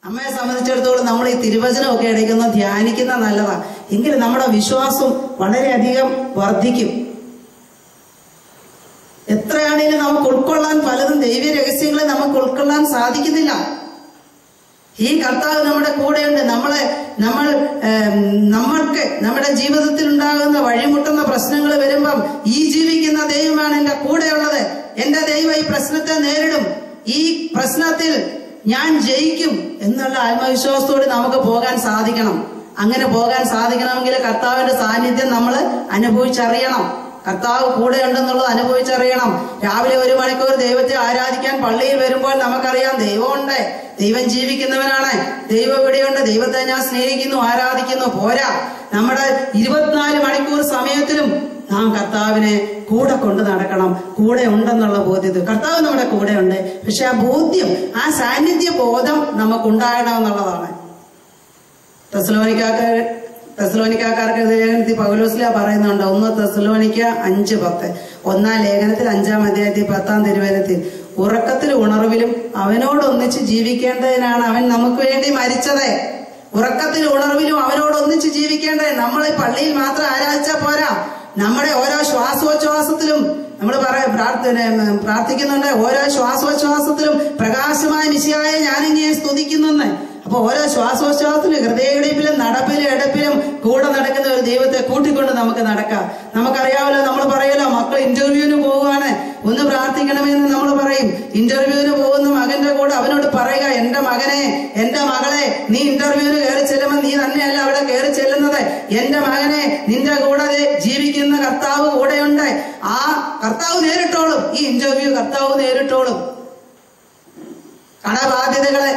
അമ്മയെ സംബന്ധിച്ചിടത്തോളം നമ്മൾ ഈ തിരുവചനമൊക്കെ ഇടയ്ക്കുന്ന ധ്യാനിക്കുന്ന നല്ലതാ എങ്കിലും നമ്മുടെ വിശ്വാസം വളരെയധികം വർദ്ധിക്കും എത്രയാണെങ്കിലും നമുക്ക് ഉൾക്കൊള്ളാൻ പലതും ദൈവ രഹസ്യങ്ങളെ നമുക്ക് ഉൾക്കൊള്ളാൻ സാധിക്കുന്നില്ല ഈ കർത്താവ് നമ്മുടെ കൂടെയുണ്ട് നമ്മളെ നമ്മൾ ഏം, നമ്മൾക്ക് നമ്മുടെ ജീവിതത്തിൽ ഉണ്ടാകുന്ന വഴിമുട്ടുന്ന പ്രശ്നങ്ങൾ വരുമ്പം ഈ ജീവിക്കുന്ന ദൈവമാണ് എന്റെ കൂടെയുള്ളത് എന്റെ ദൈവം ഈ പ്രശ്നത്തെ നേരിടും ഈ പ്രശ്നത്തിൽ ഞാൻ ജയിക്കും എന്നുള്ള ആത്മവിശ്വാസത്തോടെ നമുക്ക് പോകാൻ സാധിക്കണം അങ്ങനെ പോകാൻ സാധിക്കണമെങ്കിൽ കർത്താവിന്റെ സാന്നിധ്യം നമ്മൾ അനുഭവിച്ചറിയണം കർത്താവ് കൂടെ ഉണ്ടെന്നുള്ളത് അനുഭവിച്ചറിയണം രാവിലെ ഒരു മണിക്കൂർ ദൈവത്തെ ആരാധിക്കാൻ പള്ളിയിൽ വരുമ്പോൾ നമുക്കറിയാം ദൈവമുണ്ട് ദൈവം ജീവിക്കുന്നവനാണ് ദൈവം ഇവിടെയുണ്ട് ദൈവത്തെ ഞാൻ സ്നേഹിക്കുന്നു ആരാധിക്കുന്നു പോരാ നമ്മുടെ ഇരുപത്തിനാല് മണിക്കൂർ സമയത്തിലും നാം കർത്താവിനെ കൂടെ കൊണ്ട് നടക്കണം കൂടെ ഉണ്ടെന്നുള്ള ബോധ്യത കർത്താവ് നമ്മുടെ കൂടെ ഉണ്ട് പക്ഷെ ആ ബോധ്യം ആ സാന്നിധ്യ ബോധം നമുക്കുണ്ടാകണമെന്നുള്ളതാണ് തെസലോനിക്കാർക്ക് തെസലോനിക്കാർക്ക് ലേഖനത്തിൽ പൗലോസ്ലിയ പറയുന്നുണ്ട് ഒന്ന് തെസലോനിക്ക അഞ്ച് പത്ത് ഒന്നാം ലേഖനത്തിൽ അഞ്ചാം അധ്യായത്തിൽ പത്താം തിരുവനത്തിൽ ഉറക്കത്തിൽ ഉണർവിലും അവനോടൊന്നിച്ച് ജീവിക്കേണ്ടതിനാണ് അവൻ നമുക്ക് വേണ്ടി മരിച്ചത് ഉറക്കത്തിൽ ഉണർവിലും അവനോടൊന്നിച്ച് ജീവിക്കേണ്ടത് നമ്മൾ ഈ പള്ളിയിൽ മാത്രം ആരാധിച്ചാൽ പോരാ നമ്മുടെ ഓരോ ശ്വാസോച്ഛ്വാസത്തിലും നമ്മൾ പറയ പ്രാർത്ഥന പ്രാർത്ഥിക്കുന്നുണ്ട് ഓരോ ശ്വാസോച്ഛ്വാസത്തിലും പ്രകാശമായ മിശിയായ ഞാനിങ്ങനെ സ്തുതിക്കുന്നെന്ന് അപ്പൊ ഓരോ ശ്വാസോച്ഛ്വാസത്തിലും ഹൃദയടിപ്പിലും നടപ്പിലും എടുപ്പിലും കൂടെ നടക്കുന്ന ഒരു ദൈവത്തെ കൂട്ടിക്കൊണ്ട് നമുക്ക് നടക്കാം നമുക്കറിയാമല്ലോ നമ്മൾ പറയലോ മക്കൾ ഇന്റർവ്യൂവിന് പോവുകയാണ് ഒന്ന് പ്രാർത്ഥിക്കണമെന്ന് നമ്മൾ പറയും ഇന്റർവ്യൂവിന് പോകുന്ന മകന്റെ കൂടെ അവനോട് പറയുക എന്റെ മകനെ എന്റെ മകളെ നീ ഇന്റർവ്യൂവിന് കയറി ചെല്ലുമ്പോൾ നീ തന്നെയല്ല അവിടെ കയറി ചെല്ലുന്നത് എന്റെ മകനെ നിന്റെ കൂടെ ദേ ജീവിക്കുന്ന കർത്താവ് കൂടെയുണ്ട് ആ കർത്താവ് നേരിട്ടോളും ഈ ഇന്റർവ്യൂ കർത്താവ് നേരിട്ടോളും കടബാധ്യതകളെ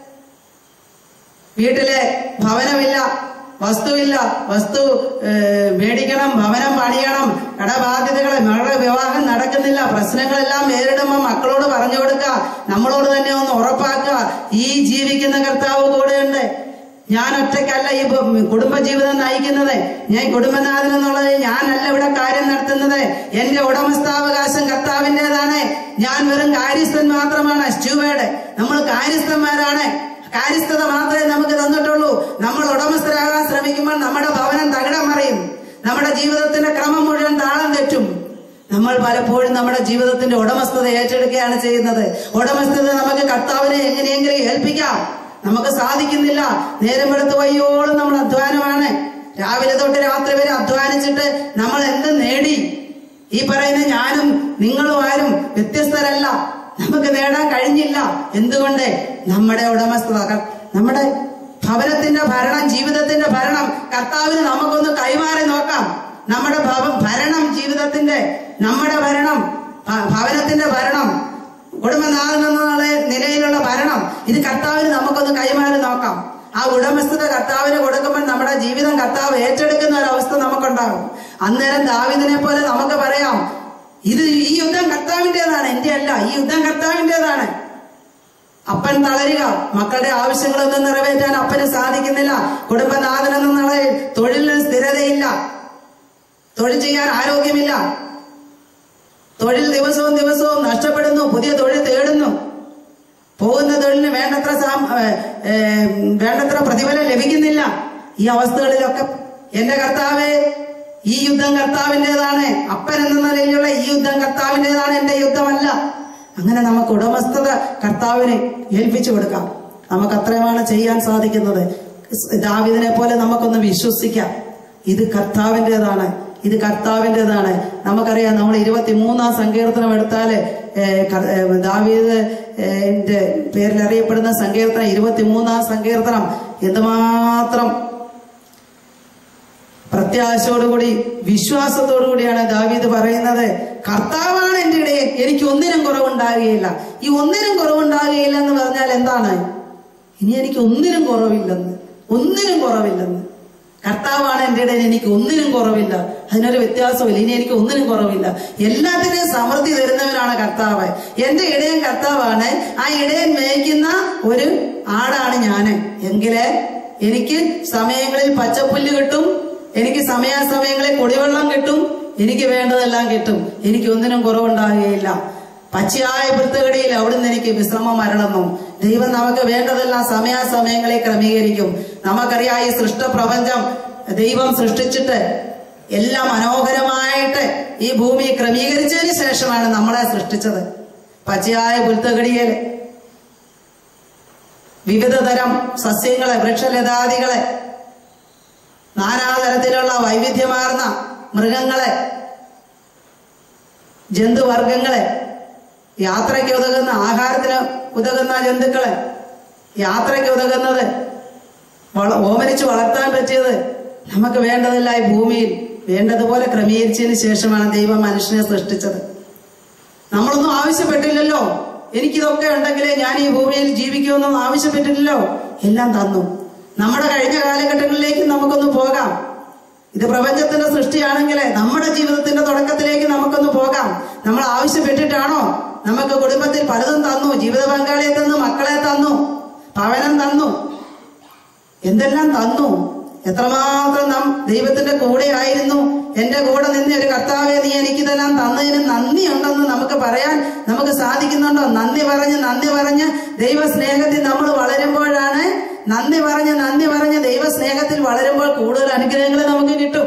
വീട്ടിലെ ഭവനമില്ല വസ്തുവില്ല വസ്തു ഏഹ്, മേടിക്കണം ഭവനം പണിയണം കടബാധ്യതകളെ മകളുടെ വിവാഹം നടക്കുന്നില്ല പ്രശ്നങ്ങളെല്ലാം നേരിടുമ്പോൾ മക്കളോട് പറഞ്ഞു കൊടുക്കുക നമ്മളോട് തന്നെ ഒന്ന് ഉറപ്പാക്കുക ഈ ജീവിക്കുന്ന കർത്താവ് കൂടെയുണ്ട് ഞാൻ ഒറ്റയ്ക്കല്ല ഈ ബ- കുടുംബജീവിതം നയിക്കുന്നത് ഞാൻ കുടുംബനാഥൻ എന്നുള്ളത് ഞാനല്ല ഇവിടെ കാര്യം നടത്തുന്നത് എന്റെ ഉടമസ്ഥാവകാശം കർത്താവിൻ്റെതാണ് ഞാൻ വെറും കാര്യസ്ഥൻ മാത്രമാണ് സ്റ്റ്യൂവേഡ് നമ്മൾ കാര്യസ്ഥന്മാരാണ് കാര്യസ്ഥത മാത്രമേ നമുക്ക് തന്നിട്ടുള്ളൂ നമ്മൾ ഉടമസ്ഥരാകാൻ ശ്രമിക്കുമ്പോൾ നമ്മുടെ ഭവനം തകിടം മറിയും നമ്മുടെ ജീവിതത്തിന്റെ ക്രമം മുഴുവൻ താളം തെറ്റും നമ്മൾ പലപ്പോഴും നമ്മുടെ ജീവിതത്തിന്റെ ഉടമസ്ഥത ഏറ്റെടുക്കുകയാണ് ചെയ്യുന്നത് ഉടമസ്ഥത നമുക്ക് കർത്താവിനെ എങ്ങനെയെങ്കിലും ഏൽപ്പിക്കാം നമുക്ക് സാധിക്കുന്നില്ല നേരം എടുത്ത് വയ്യോളം നമ്മൾ അധ്വാനമാണ് രാവിലെ തൊട്ട് രാത്രി വരെ അധ്വാനിച്ചിട്ട് നമ്മൾ എന്ത് നേടി ഈ പറയുന്ന ഞാനും നിങ്ങളും ആരും വ്യത്യസ്തരല്ല നമുക്ക് നേടാൻ കഴിഞ്ഞില്ല എന്തുകൊണ്ട് നമ്മുടെ ഉടമസ്ഥത ക- നമ്മുടെ ഭവനത്തിന്റെ ഭരണം ജീവിതത്തിന്റെ ഭരണം കർത്താവിന് നമുക്കൊന്ന് കൈമാറി നോക്കാം നമ്മുടെ ഭവ- ഭരണം ജീവിതത്തിന്റെ നമ്മുടെ ഭരണം ഭ- ഭവനത്തിന്റെ ഭരണം കുടുംബനാഥൻ എന്നുള്ള നിലയിലുള്ള ഭരണം ഇത് കർത്താവിന് നമുക്കൊന്ന് കൈമാറി നോക്കാം ആ ഉടമസ്ഥത കർത്താവിന് കൊടുക്കുമ്പോൾ നമ്മുടെ ജീവിതം കർത്താവ് ഏറ്റെടുക്കുന്ന ഒരു അവസ്ഥ നമുക്കുണ്ടാകും അന്നേരം ദാവിദിനെ പോലെ നമുക്ക് പറയാം ഇത് ഈ യുദ്ധം കർത്താവിൻ്റെതാണ് എന്റെ അല്ല ഈ യുദ്ധം കർത്താവിൻ്റെതാണ് അപ്പൻ തളരുക മക്കളുടെ ആവശ്യങ്ങളൊന്നും നിറവേറ്റാൻ അപ്പന് സാധിക്കുന്നില്ല കുടുംബനാഥൻ എന്ന നിലയിൽ തൊഴിലിന് സ്ഥിരതയില്ല തൊഴിൽ ചെയ്യാൻ ആരോഗ്യമില്ല തൊഴിൽ ദിവസവും ദിവസവും നഷ്ടപ്പെടുന്നു പുതിയ തൊഴിൽ തേടുന്നു പോകുന്ന തൊഴിലിന് വേണ്ടത്ര സാം- ഏ, ഏ, വേണ്ടത്ര പ്രതിഫലം ലഭിക്കുന്നില്ല ഈ അവസ്ഥകളിലൊക്കെ എന്റെ കർത്താവെ ഈ യുദ്ധം കർത്താവിൻ്റെതാണ് അപ്പൻ എന്ന നിലയിലുള്ള ഈ യുദ്ധം കർത്താവിൻ്റെതാണ് എന്റെ യുദ്ധമല്ല അങ്ങനെ നമുക്ക് ഉടമസ്ഥത കർത്താവിന് ഏൽപ്പിച്ചു കൊടുക്കാം നമുക്ക് അത്രയുമാണ് ചെയ്യാൻ സാധിക്കുന്നത് ദാവിദിനെ പോലെ നമുക്കൊന്ന് വിശ്വസിക്കാം ഇത് കർത്താവിൻ്റെതാണ് ഇത് കർത്താവിൻ്റെതാണ് നമുക്കറിയാം നമ്മൾ ഇരുപത്തിമൂന്നാം സങ്കീർത്തനം എടുത്താല് ഏഹ്, ക- ഏഹ്, ദാവീദ് ഏഹ്, ന്റെ പേരിൽ അറിയപ്പെടുന്ന സങ്കീർത്തനം ഇരുപത്തിമൂന്നാം സങ്കീർത്തനം എന്തുമാത്രം പ്രത്യാശയോടുകൂടി വിശ്വാസത്തോടുകൂടിയാണ് ദാവീദ് പറയുന്നത് കർത്താവാണ് എന്റെ ഇടയിൽ എനിക്ക് ഒന്നിനും കുറവുണ്ടാകുകയില്ല ഈ ഒന്നിനും കുറവുണ്ടാകുകയില്ല എന്ന് പറഞ്ഞാൽ എന്താണ് ഇനി എനിക്ക് ഒന്നിനും കുറവില്ലെന്ന് ഒന്നിനും കുറവില്ലെന്ന് കർത്താവാണ് എന്റെ ഇടയിൽ എനിക്ക് ഒന്നിനും കുറവില്ല അതിനൊരു വ്യത്യാസമില്ല ഇനി എനിക്ക് ഒന്നിനും കുറവില്ല എല്ലാത്തിനെയും സമൃദ്ധി തരുന്നവനാണ് കർത്താവ് എന്റെ ഇടയൻ കർത്താവാണ് ആ ഇടയൻ മേയ്ക്കുന്ന ഒരു ആടാണ് ഞാന് എങ്കില് എനിക്ക് സമയങ്ങളിൽ പച്ചപ്പുല്ല് കിട്ടും എനിക്ക് സമയാസമയങ്ങളിൽ കുടിവെള്ളം കിട്ടും എനിക്ക് വേണ്ടതെല്ലാം കിട്ടും എനിക്ക് ഒന്നിനും കുറവുണ്ടാകുകയില്ല പച്ചയായ പുൽത്തകടിയിൽ അവിടുന്ന് എനിക്ക് വിശ്രമം വരണമെന്നു ദൈവം നമുക്ക് വേണ്ടതെല്ലാം സമയാസമയങ്ങളെ ക്രമീകരിക്കും നമുക്കറിയാം ഈ സൃഷ്ട പ്രപഞ്ചം ദൈവം സൃഷ്ടിച്ചിട്ട് എല്ലാം മനോഹരമായിട്ട് ഈ ഭൂമി ക്രമീകരിച്ചതിന് ശേഷമാണ് നമ്മളെ സൃഷ്ടിച്ചത് പച്ചയായ പുൽത്തകടിയിൽ വിവിധ തരം സസ്യങ്ങളെ വൃക്ഷലതാദികളെ നാനാതരത്തിലുള്ള വൈവിധ്യമാർന്ന മൃഗങ്ങളെ ജന്തുവർഗങ്ങളെ യാത്രയ്ക്ക് ഉതകുന്ന ആഹാരത്തിന് ഉതകുന്ന ജന്തുക്കളെ യാത്രയ്ക്ക് ഉതകുന്നത് വള- ഓമനിച്ച് വളർത്താൻ പറ്റിയത് നമുക്ക് വേണ്ടതല്ല ഈ ഭൂമിയിൽ വേണ്ടതുപോലെ ക്രമീകരിച്ചതിന് ശേഷമാണ് ദൈവം മനുഷ്യനെ സൃഷ്ടിച്ചത് നമ്മളൊന്നും ആവശ്യപ്പെട്ടില്ലല്ലോ എനിക്കിതൊക്കെ ഉണ്ടെങ്കിലേ ഞാൻ ഈ ഭൂമിയിൽ ജീവിക്കുമെന്നൊന്നും ആവശ്യപ്പെട്ടില്ലല്ലോ എല്ലാം തന്നു നമ്മുടെ കഴിഞ്ഞ കാലഘട്ടങ്ങളിലേക്ക് നമുക്കൊന്ന് പോകാം ഇത് പ്രപഞ്ചത്തിന്റെ സൃഷ്ടിയാണെങ്കിൽ നമ്മുടെ ജീവിതത്തിന്റെ തുടക്കത്തിലേക്ക് നമുക്കൊന്ന് പോകാം നമ്മൾ ആവശ്യപ്പെട്ടിട്ടാണോ നമുക്ക് കുടുംബത്തിൽ പലതും തന്നു ജീവിത പങ്കാളിയെ തന്നു മക്കളെ തന്നു ഭവനം തന്നു എന്തെല്ലാം തന്നു എത്രമാത്രം നാം ദൈവത്തിന്റെ കൂടെ ആയിരുന്നു എന്റെ കൂടെ നിന്ന് ഒരു കർത്താവെ നീ എനിക്കിതെല്ലാം തന്നതിന് നന്ദിയുണ്ടെന്ന് നമുക്ക് പറയാൻ നമുക്ക് സാധിക്കുന്നുണ്ടോ നന്ദി പറഞ്ഞ് നന്ദി പറഞ്ഞ് ദൈവ സ്നേഹത്തിൽ നമ്മൾ വളരുമ്പോഴാണ് നന്ദി പറഞ്ഞ് നന്ദി പറഞ്ഞ് ദൈവ സ്നേഹത്തിൽ വളരുമ്പോൾ കൂടുതൽ അനുഗ്രഹങ്ങൾ നമുക്ക് കിട്ടും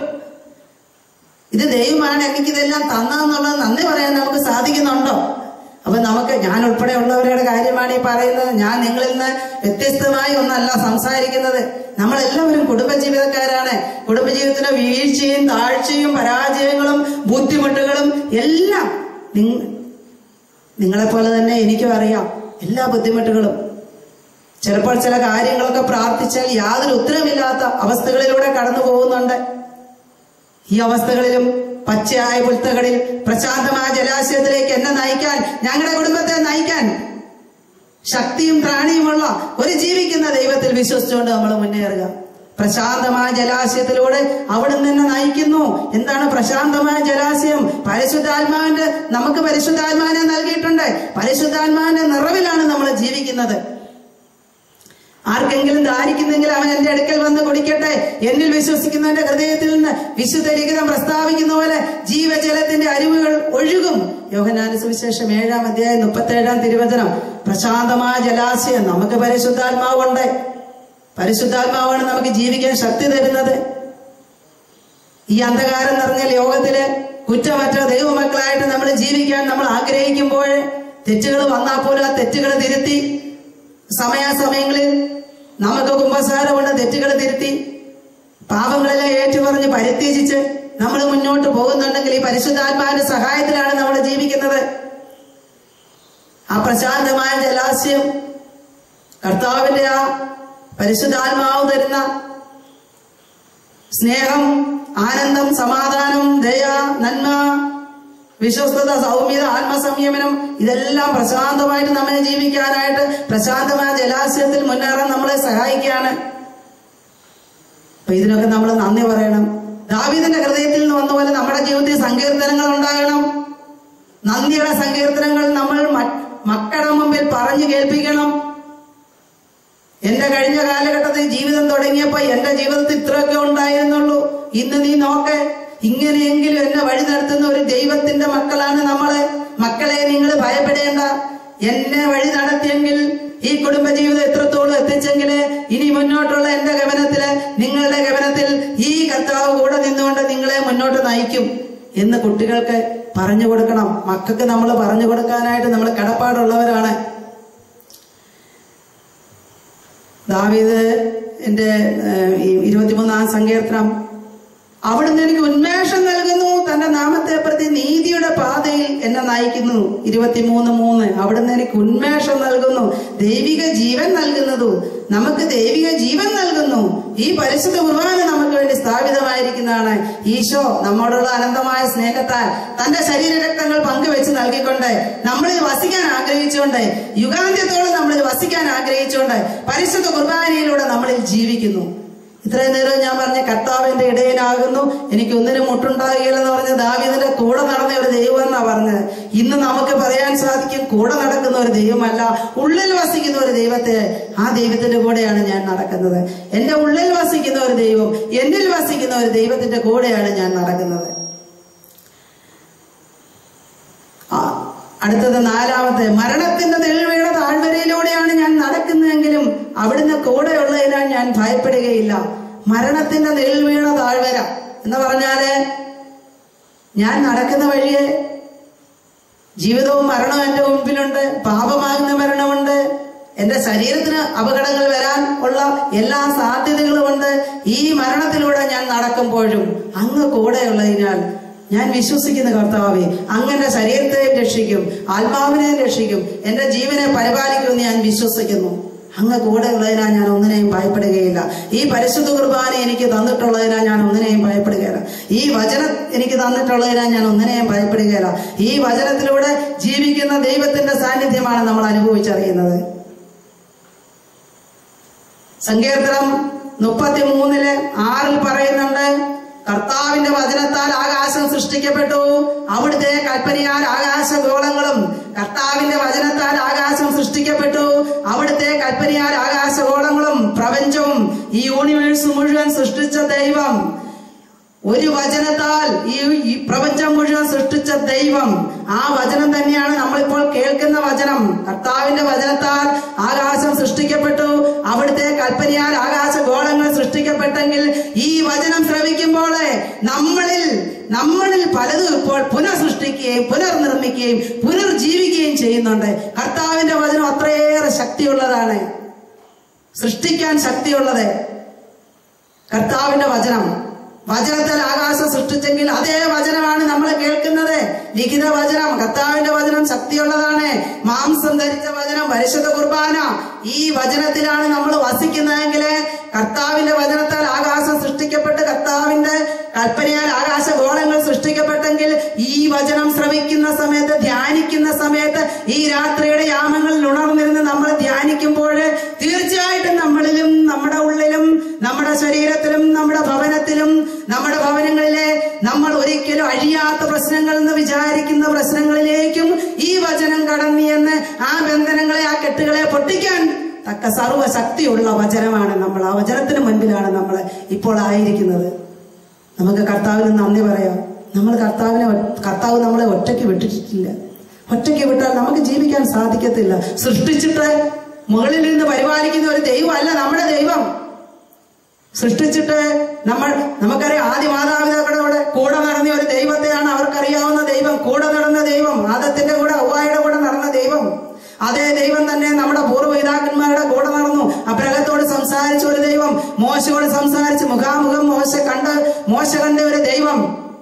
ഇത് ദൈവമാണ് എനിക്കിതെല്ലാം തന്നതെന്നുള്ളത് നന്ദി പറയാൻ നമുക്ക് സാധിക്കുന്നുണ്ടോ അപ്പൊ നമുക്ക് ഞാൻ ഉൾപ്പെടെ ഉള്ളവരുടെ കാര്യമാണ് ഈ പറയുന്നത് ഞാൻ നിങ്ങളിൽ നിന്ന് വ്യത്യസ്തമായി ഒന്നല്ല സംസാരിക്കുന്നത് നമ്മളെല്ലാവരും കുടുംബജീവിതക്കാരാണ് കുടുംബജീവിതത്തിന്റെ വീഴ്ചയും താഴ്ചയും പരാജയങ്ങളും ബുദ്ധിമുട്ടുകളും എല്ലാം നിങ്ങ- നിങ്ങളെപ്പോലെ തന്നെ എനിക്കും അറിയാം എല്ലാ ബുദ്ധിമുട്ടുകളും ചിലപ്പോൾ ചില കാര്യങ്ങളൊക്കെ പ്രാർത്ഥിച്ചാൽ യാതൊരു ഉത്തരമില്ലാത്ത അവസ്ഥകളിലൂടെ കടന്നു പോകുന്നുണ്ട് ഈ അവസ്ഥകളിലും പച്ചയായ പുൽത്തകളിൽ പ്രശാന്തമായ ജലാശയത്തിലേക്ക് എന്നെ നയിക്കാൻ ഞങ്ങളുടെ കുടുംബത്തെ നയിക്കാൻ ശക്തിയും ത്രാണിയുമുള്ള ഒരു ജീവിക്കുന്ന ദൈവത്തിൽ വിശ്വസിച്ചുകൊണ്ട് നമ്മൾ മുന്നേറുക പ്രശാന്തമായ ജലാശയത്തിലൂടെ അവിടെ നിന്ന് നയിക്കുന്നു എന്താണ് പ്രശാന്തമായ ജലാശയം പരിശുദ്ധാത്മാവിന്റെ നമുക്ക് പരിശുദ്ധാത്മാവിനെ നൽകിയിട്ടുണ്ട് പരിശുദ്ധാത്മാവിന്റെ നിറവിലാണ് നമ്മൾ ജീവിക്കുന്നത് ആർക്കെങ്കിലും ദാരിക്കുന്നെങ്കിൽ അവൻ എന്റെ അടുക്കൽ വന്ന് കുടിക്കട്ടെ എന്നിൽ വിശ്വസിക്കുന്നവന്റെ ഹൃദയത്തിൽ നിന്ന് വിശുദ്ധ ലിഖിതം പ്രസ്താവിക്കുന്ന പോലെ ജീവജലത്തിന്റെ അരിവുകൾ ഒഴുകും യോഹനാന സുവിശേഷം ഏഴാം അധ്യായം മുപ്പത്തി ഏഴാം തിരുവചനം പ്രശാന്തമായ ജലാശയം നമുക്ക് പരിശുദ്ധാത്മാവുണ്ട് പരിശുദ്ധാത്മാവാണ് നമുക്ക് ജീവിക്കാൻ ശക്തി തരുന്നത് ഈ അന്ധകാരം നിറഞ്ഞ ലോകത്തില് കുറ്റമറ്റ ദൈവമക്കളായിട്ട് നമ്മൾ ജീവിക്കാൻ നമ്മൾ ആഗ്രഹിക്കുമ്പോൾ തെറ്റുകൾ വന്നാൽ പോലും ആ തെറ്റുകൾ തിരുത്തി സമയാസമയങ്ങളിൽ നമുക്ക് കുംഭസാരമുണ്ട് തെറ്റുകൾ തിരുത്തി പാപങ്ങളെല്ലാം ഏറ്റുപറഞ്ഞ് പരിത്യജിച്ച് നമ്മൾ മുന്നോട്ട് പോകുന്നുണ്ടെങ്കിൽ ഈ പരിശുദ്ധാത്മാവിന്റെ സഹായത്തിലാണ് നമ്മൾ ജീവിക്കുന്നത് ആ പ്രശാന്തമായ ജലാശയം കർത്താവിന്റെ ആ പരിശുദ്ധാത്മാവ് തരുന്ന സ്നേഹം ആനന്ദം സമാധാനം ദയ നന്മ വിശ്വസ്തത സൗമ്യത ആത്മസംയമനം ഇതെല്ലാം പ്രശാന്തമായിട്ട് നമ്മെ ജീവിക്കാനായിട്ട് പ്രശാന്തമായ ജലാശയത്തിൽ മുന്നേറാൻ നമ്മളെ സഹായിക്കുകയാണ് അപ്പൊ ഇതിനൊക്കെ നമ്മൾ നന്ദി പറയണം ദാവീദിന്റെ ഹൃദയത്തിൽ നിന്ന് വന്ന പോലെ നമ്മുടെ ജീവിതത്തിൽ സങ്കീർത്തനങ്ങൾ ഉണ്ടാകണം നന്ദിയുടെ സങ്കീർത്തനങ്ങൾ നമ്മൾ മ- മക്കളുടെ മുമ്പിൽ പറഞ്ഞു കേൾപ്പിക്കണം എന്റെ കഴിഞ്ഞ കാലഘട്ടത്തിൽ ജീവിതം തുടങ്ങിയപ്പോ എന്റെ ജീവിതത്തിൽ ഇത്രയൊക്കെ ഉണ്ടായിരുന്നുള്ളൂ ഇന്ന് നീ നോക്കെ ഇങ്ങനെയെങ്കിലും എന്നെ വഴി നടത്തുന്ന ഒരു ദൈവത്തിന്റെ മക്കളാണ് നമ്മളെ മക്കളെ നിങ്ങൾ ഭയപ്പെടേണ്ട എന്നെ വഴി നടത്തിയെങ്കിൽ ഈ കുടുംബജീവിതം എത്രത്തോളം എത്തിച്ചെങ്കിൽ ഇനി മുന്നോട്ടുള്ള എന്റെ ഗമനത്തില് നിങ്ങളുടെ ഗമനത്തിൽ ഈ കർത്താവ് കൂടെ നിന്നുകൊണ്ട് നിങ്ങളെ മുന്നോട്ട് നയിക്കും എന്ന് കുട്ടികൾക്ക് പറഞ്ഞു കൊടുക്കണം മക്കൾക്ക് നമ്മൾ പറഞ്ഞു കൊടുക്കാനായിട്ട് നമ്മൾ കടപ്പാടുള്ളവരാണ് ദാവീദ് എന്റെ ഇരുപത്തിമൂന്നാം സങ്കീർത്തനം അവിടുന്ന് എനിക്ക് ഉന്മേഷം നൽകുന്നു തന്റെ നാമത്തെ പ്രതി നീതിയുടെ പാതയിൽ എന്നെ നയിക്കുന്നു ഇരുപത്തിമൂന്ന് മൂന്ന് അവിടുന്ന് എനിക്ക് ഉന്മേഷം നൽകുന്നു ദൈവിക ജീവൻ നൽകുന്നതു നമുക്ക് ദൈവിക ജീവൻ നൽകുന്നു ഈ പരിശുദ്ധ കുർബാന നമുക്ക് വേണ്ടി സ്ഥാപിതമായിരിക്കുന്നതാണ് ഈശോ നമ്മോടുള്ള അനന്തമായ സ്നേഹത്താൽ തന്റെ ശരീരരക്തങ്ങൾ പങ്കുവെച്ച് നൽകിക്കൊണ്ട് നമ്മളിൽ വസിക്കാൻ ആഗ്രഹിച്ചുകൊണ്ട് യുഗാന്ത്യത്തോളം നമ്മളിൽ വസിക്കാൻ ആഗ്രഹിച്ചുകൊണ്ട് പരിശുദ്ധ കുർബാനയിലൂടെ നമ്മളിൽ ജീവിക്കുന്നു ഇത്രയും നേരം ഞാൻ പറഞ്ഞ കർത്താവിന്റെ ഇടയനാകുന്നു എനിക്ക് ഒന്നിനും മുട്ടുണ്ടാകുകയില്ലെന്ന് പറഞ്ഞ ദാവീദിന്റെ കൂടെ നടന്ന ഒരു ദൈവം എന്നാ പറഞ്ഞത് ഇന്ന് നമുക്ക് പറയാൻ സാധിക്കും കൂടെ നടക്കുന്ന ഒരു ദൈവമല്ല ഉള്ളിൽ വസിക്കുന്ന ഒരു ദൈവത്തെ ആ ദൈവത്തിന്റെ കൂടെയാണ് ഞാൻ നടക്കുന്നത് എന്റെ ഉള്ളിൽ വസിക്കുന്ന ഒരു ദൈവം എന്നിൽ വസിക്കുന്ന ഒരു ദൈവത്തിന്റെ കൂടെയാണ് ഞാൻ നടക്കുന്നത് ആ, അടുത്തത് നാലാമത്തെ മരണത്തിന്റെ നിഴൽ വീണ താഴ്വരയിലൂടെയാണ് ഞാൻ നടക്കുന്നതെങ്കിലും അവിടുന്ന് കൂടെയുള്ളതിനാൽ ഞാൻ ഭയപ്പെടുകയില്ല മരണത്തിന്റെ നിഴൽ വീണ താഴ്വര എന്ന് പറഞ്ഞാല് ഞാൻ നടക്കുന്ന വഴിയെ ജീവിതവും മരണവും എന്റെ മുമ്പിലുണ്ട് പാപമാകുന്ന മരണമുണ്ട് എന്റെ ശരീരത്തിന് അപകടങ്ങൾ വരാൻ ഉള്ള എല്ലാ സാധ്യതകളുമുണ്ട് ഈ മരണത്തിലൂടെ ഞാൻ നടക്കുമ്പോഴും അങ്ങ് കൂടെയുള്ളതിനാൽ ഞാൻ വിശ്വസിക്കുന്ന കർത്താവെ അങ്ങന്റെ ശരീരത്തെയും രക്ഷിക്കും ആത്മാവിനെയും രക്ഷിക്കും എന്റെ ജീവനെ പരിപാലിക്കുമെന്ന് ഞാൻ വിശ്വസിക്കുന്നു അങ്ങ് കൂടെ ഉള്ളതിനാൽ ഞാൻ ഒന്നിനെയും ഭയപ്പെടുകയില്ല ഈ പരിശുദ്ധ കുർബാന എനിക്ക് തന്നിട്ടുള്ളതിനാൽ ഞാൻ ഒന്നിനെയും ഭയപ്പെടുകയില്ല ഈ വചനം എനിക്ക് തന്നിട്ടുള്ളതിനാൽ ഞാൻ ഒന്നിനെയും ഭയപ്പെടുകയില്ല ഈ വചനത്തിലൂടെ ജീവിക്കുന്ന ദൈവത്തിന്റെ സാന്നിധ്യമാണ് നമ്മൾ അനുഭവിച്ചറിയുന്നത് സങ്കീർത്തനം മുപ്പത്തി മൂന്നില് ആറിൽ പറയുന്നുണ്ട് കർത്താവിന്റെ വചനത്താൽ ആകാശം സൃഷ്ടിക്കപ്പെട്ടു അവിടുത്തെ കൽപ്പനയാൽ ആകാശഗോളങ്ങളും കർത്താവിന്റെ വചനത്താൽ ആകാശം സൃഷ്ടിക്കപ്പെട്ടു അവിടുത്തെ കൽപ്പനയാൽ ആകാശഗോളങ്ങളും പ്രപഞ്ചവും ഈ യൂണിവേഴ്സ് മുഴുവൻ സൃഷ്ടിച്ച ദൈവം ഒരു വചനത്താൽ ഈ ഈ പ്രപഞ്ചം മുഴുവൻ സൃഷ്ടിച്ച ദൈവം ആ വചനം തന്നെയാണ് നമ്മളിപ്പോൾ കേൾക്കുന്ന വചനം കർത്താവിന്റെ വചനത്താൽ ആകാശം സൃഷ്ടിക്കപ്പെട്ടു അവിടുത്തെ കൽപ്പനയാൽ ആകാശ ഗോളങ്ങൾ സൃഷ്ടിക്കപ്പെട്ടെങ്കിൽ ഈ വചനം ശ്രവിക്കുമ്പോൾ നമ്മളിൽ നമ്മളിൽ പലതും ഇപ്പോൾ പുനഃസൃഷ്ടിക്കുകയും പുനർനിർമ്മിക്കുകയും പുനർജീവിക്കുകയും ചെയ്യുന്നുണ്ട് കർത്താവിന്റെ വചനം അത്രയേറെ ശക്തിയുള്ളതാണ് സൃഷ്ടിക്കാൻ ശക്തിയുള്ളത് കർത്താവിന്റെ വചനം വചനത്തിൽ ആകാശം സൃഷ്ടിച്ചെങ്കിൽ അതേ വചനമാണ് നമ്മൾ കേൾക്കുന്നത് ലിഖിത വചനം കർത്താവിന്റെ വചനം ശക്തിയുള്ളതാണ് മാംസം ധരിച്ച വചനം പരിശുദ്ധ കുർബാന ഈ വചനത്തിലാണ് നമ്മൾ വസിക്കുന്നതെങ്കിൽ കർത്താവിന്റെ വചനത്താൽ ആകാശം സൃഷ്ടിക്കപ്പെട്ട് കർത്താവിന്റെ കൽപ്പനയാൽ ആകാശഗോളങ്ങൾ സൃഷ്ടിക്കപ്പെട്ടെങ്കിൽ ഈ വചനം ശ്രവിക്കുന്ന സമയത്ത് ധ്യാനിക്കുന്ന സമയത്ത് ഈ രാത്രിയുടെ യാമങ്ങളിൽ ഉണർന്നിരുന്ന് നമ്മൾ ധ്യാനിക്കുമ്പോൾ തീർച്ചയായിട്ടും നമ്മളിലും നമ്മുടെ ഉള്ളിലും നമ്മുടെ ശരീരത്തിലും നമ്മുടെ ഭവനത്തിലും നമ്മുടെ ഭവനങ്ങളിലെ നമ്മൾ ഒരിക്കലും അഴിയാത്ത പ്രശ്നങ്ങൾ എന്ന് വിചാരിക്കുന്ന പ്രശ്നങ്ങളിലേക്കും ഈ വചനം കടന്നിയെന്ന് ആ ബന്ധനങ്ങളെ ആ കെട്ടുകളെ പൊട്ടിക്കാൻ തക്ക സർവശക്തിയുള്ള വചനമാണ് നമ്മൾ ആ വചനത്തിന് മുൻപിലാണ് നമ്മൾ ഇപ്പോൾ ആയിരിക്കുന്നത് നമുക്ക് കർത്താവിന് നന്ദി പറയാം നമ്മൾ കർത്താവിനെ ഒ- കർത്താവ് നമ്മളെ ഒറ്റയ്ക്ക് വിട്ടിട്ടില്ല ഒറ്റയ്ക്ക് വിട്ടാൽ നമുക്ക് ജീവിക്കാൻ സാധിക്കത്തില്ല സൃഷ്ടിച്ചിട്ട് മുകളിൽ നിന്ന് പരിപാലിക്കുന്ന ഒരു ദൈവമല്ല നമ്മുടെ ദൈവം സൃഷ്ടിച്ചിട്ട് നമ്മൾ നമുക്കറിയാം ആദ്യ മാതാപിതാക്കളുടെ കൂടെ നടന്ന ഒരു ദൈവത്തെയാണ് അവർക്കറിയാവുന്ന ദൈവം കൂടെ നടന്ന ദൈവം ആദത്തിന്റെ കൂടെ ഔവായുടെ കൂടെ നടന്ന ദൈവം അതേ ദൈവം തന്നെ നമ്മുടെ പൂർവ്വപിതാക്കന്മാരുടെ കൂടെ നടന്നു അബ്രഹത്തോട് സംസാരിച്ച ഒരു ദൈവം മോശയോട് സംസാരിച്ച് മുഖാമുഖം മോശ കണ്ട് മോശ കണ്ട ഒരു ദൈവം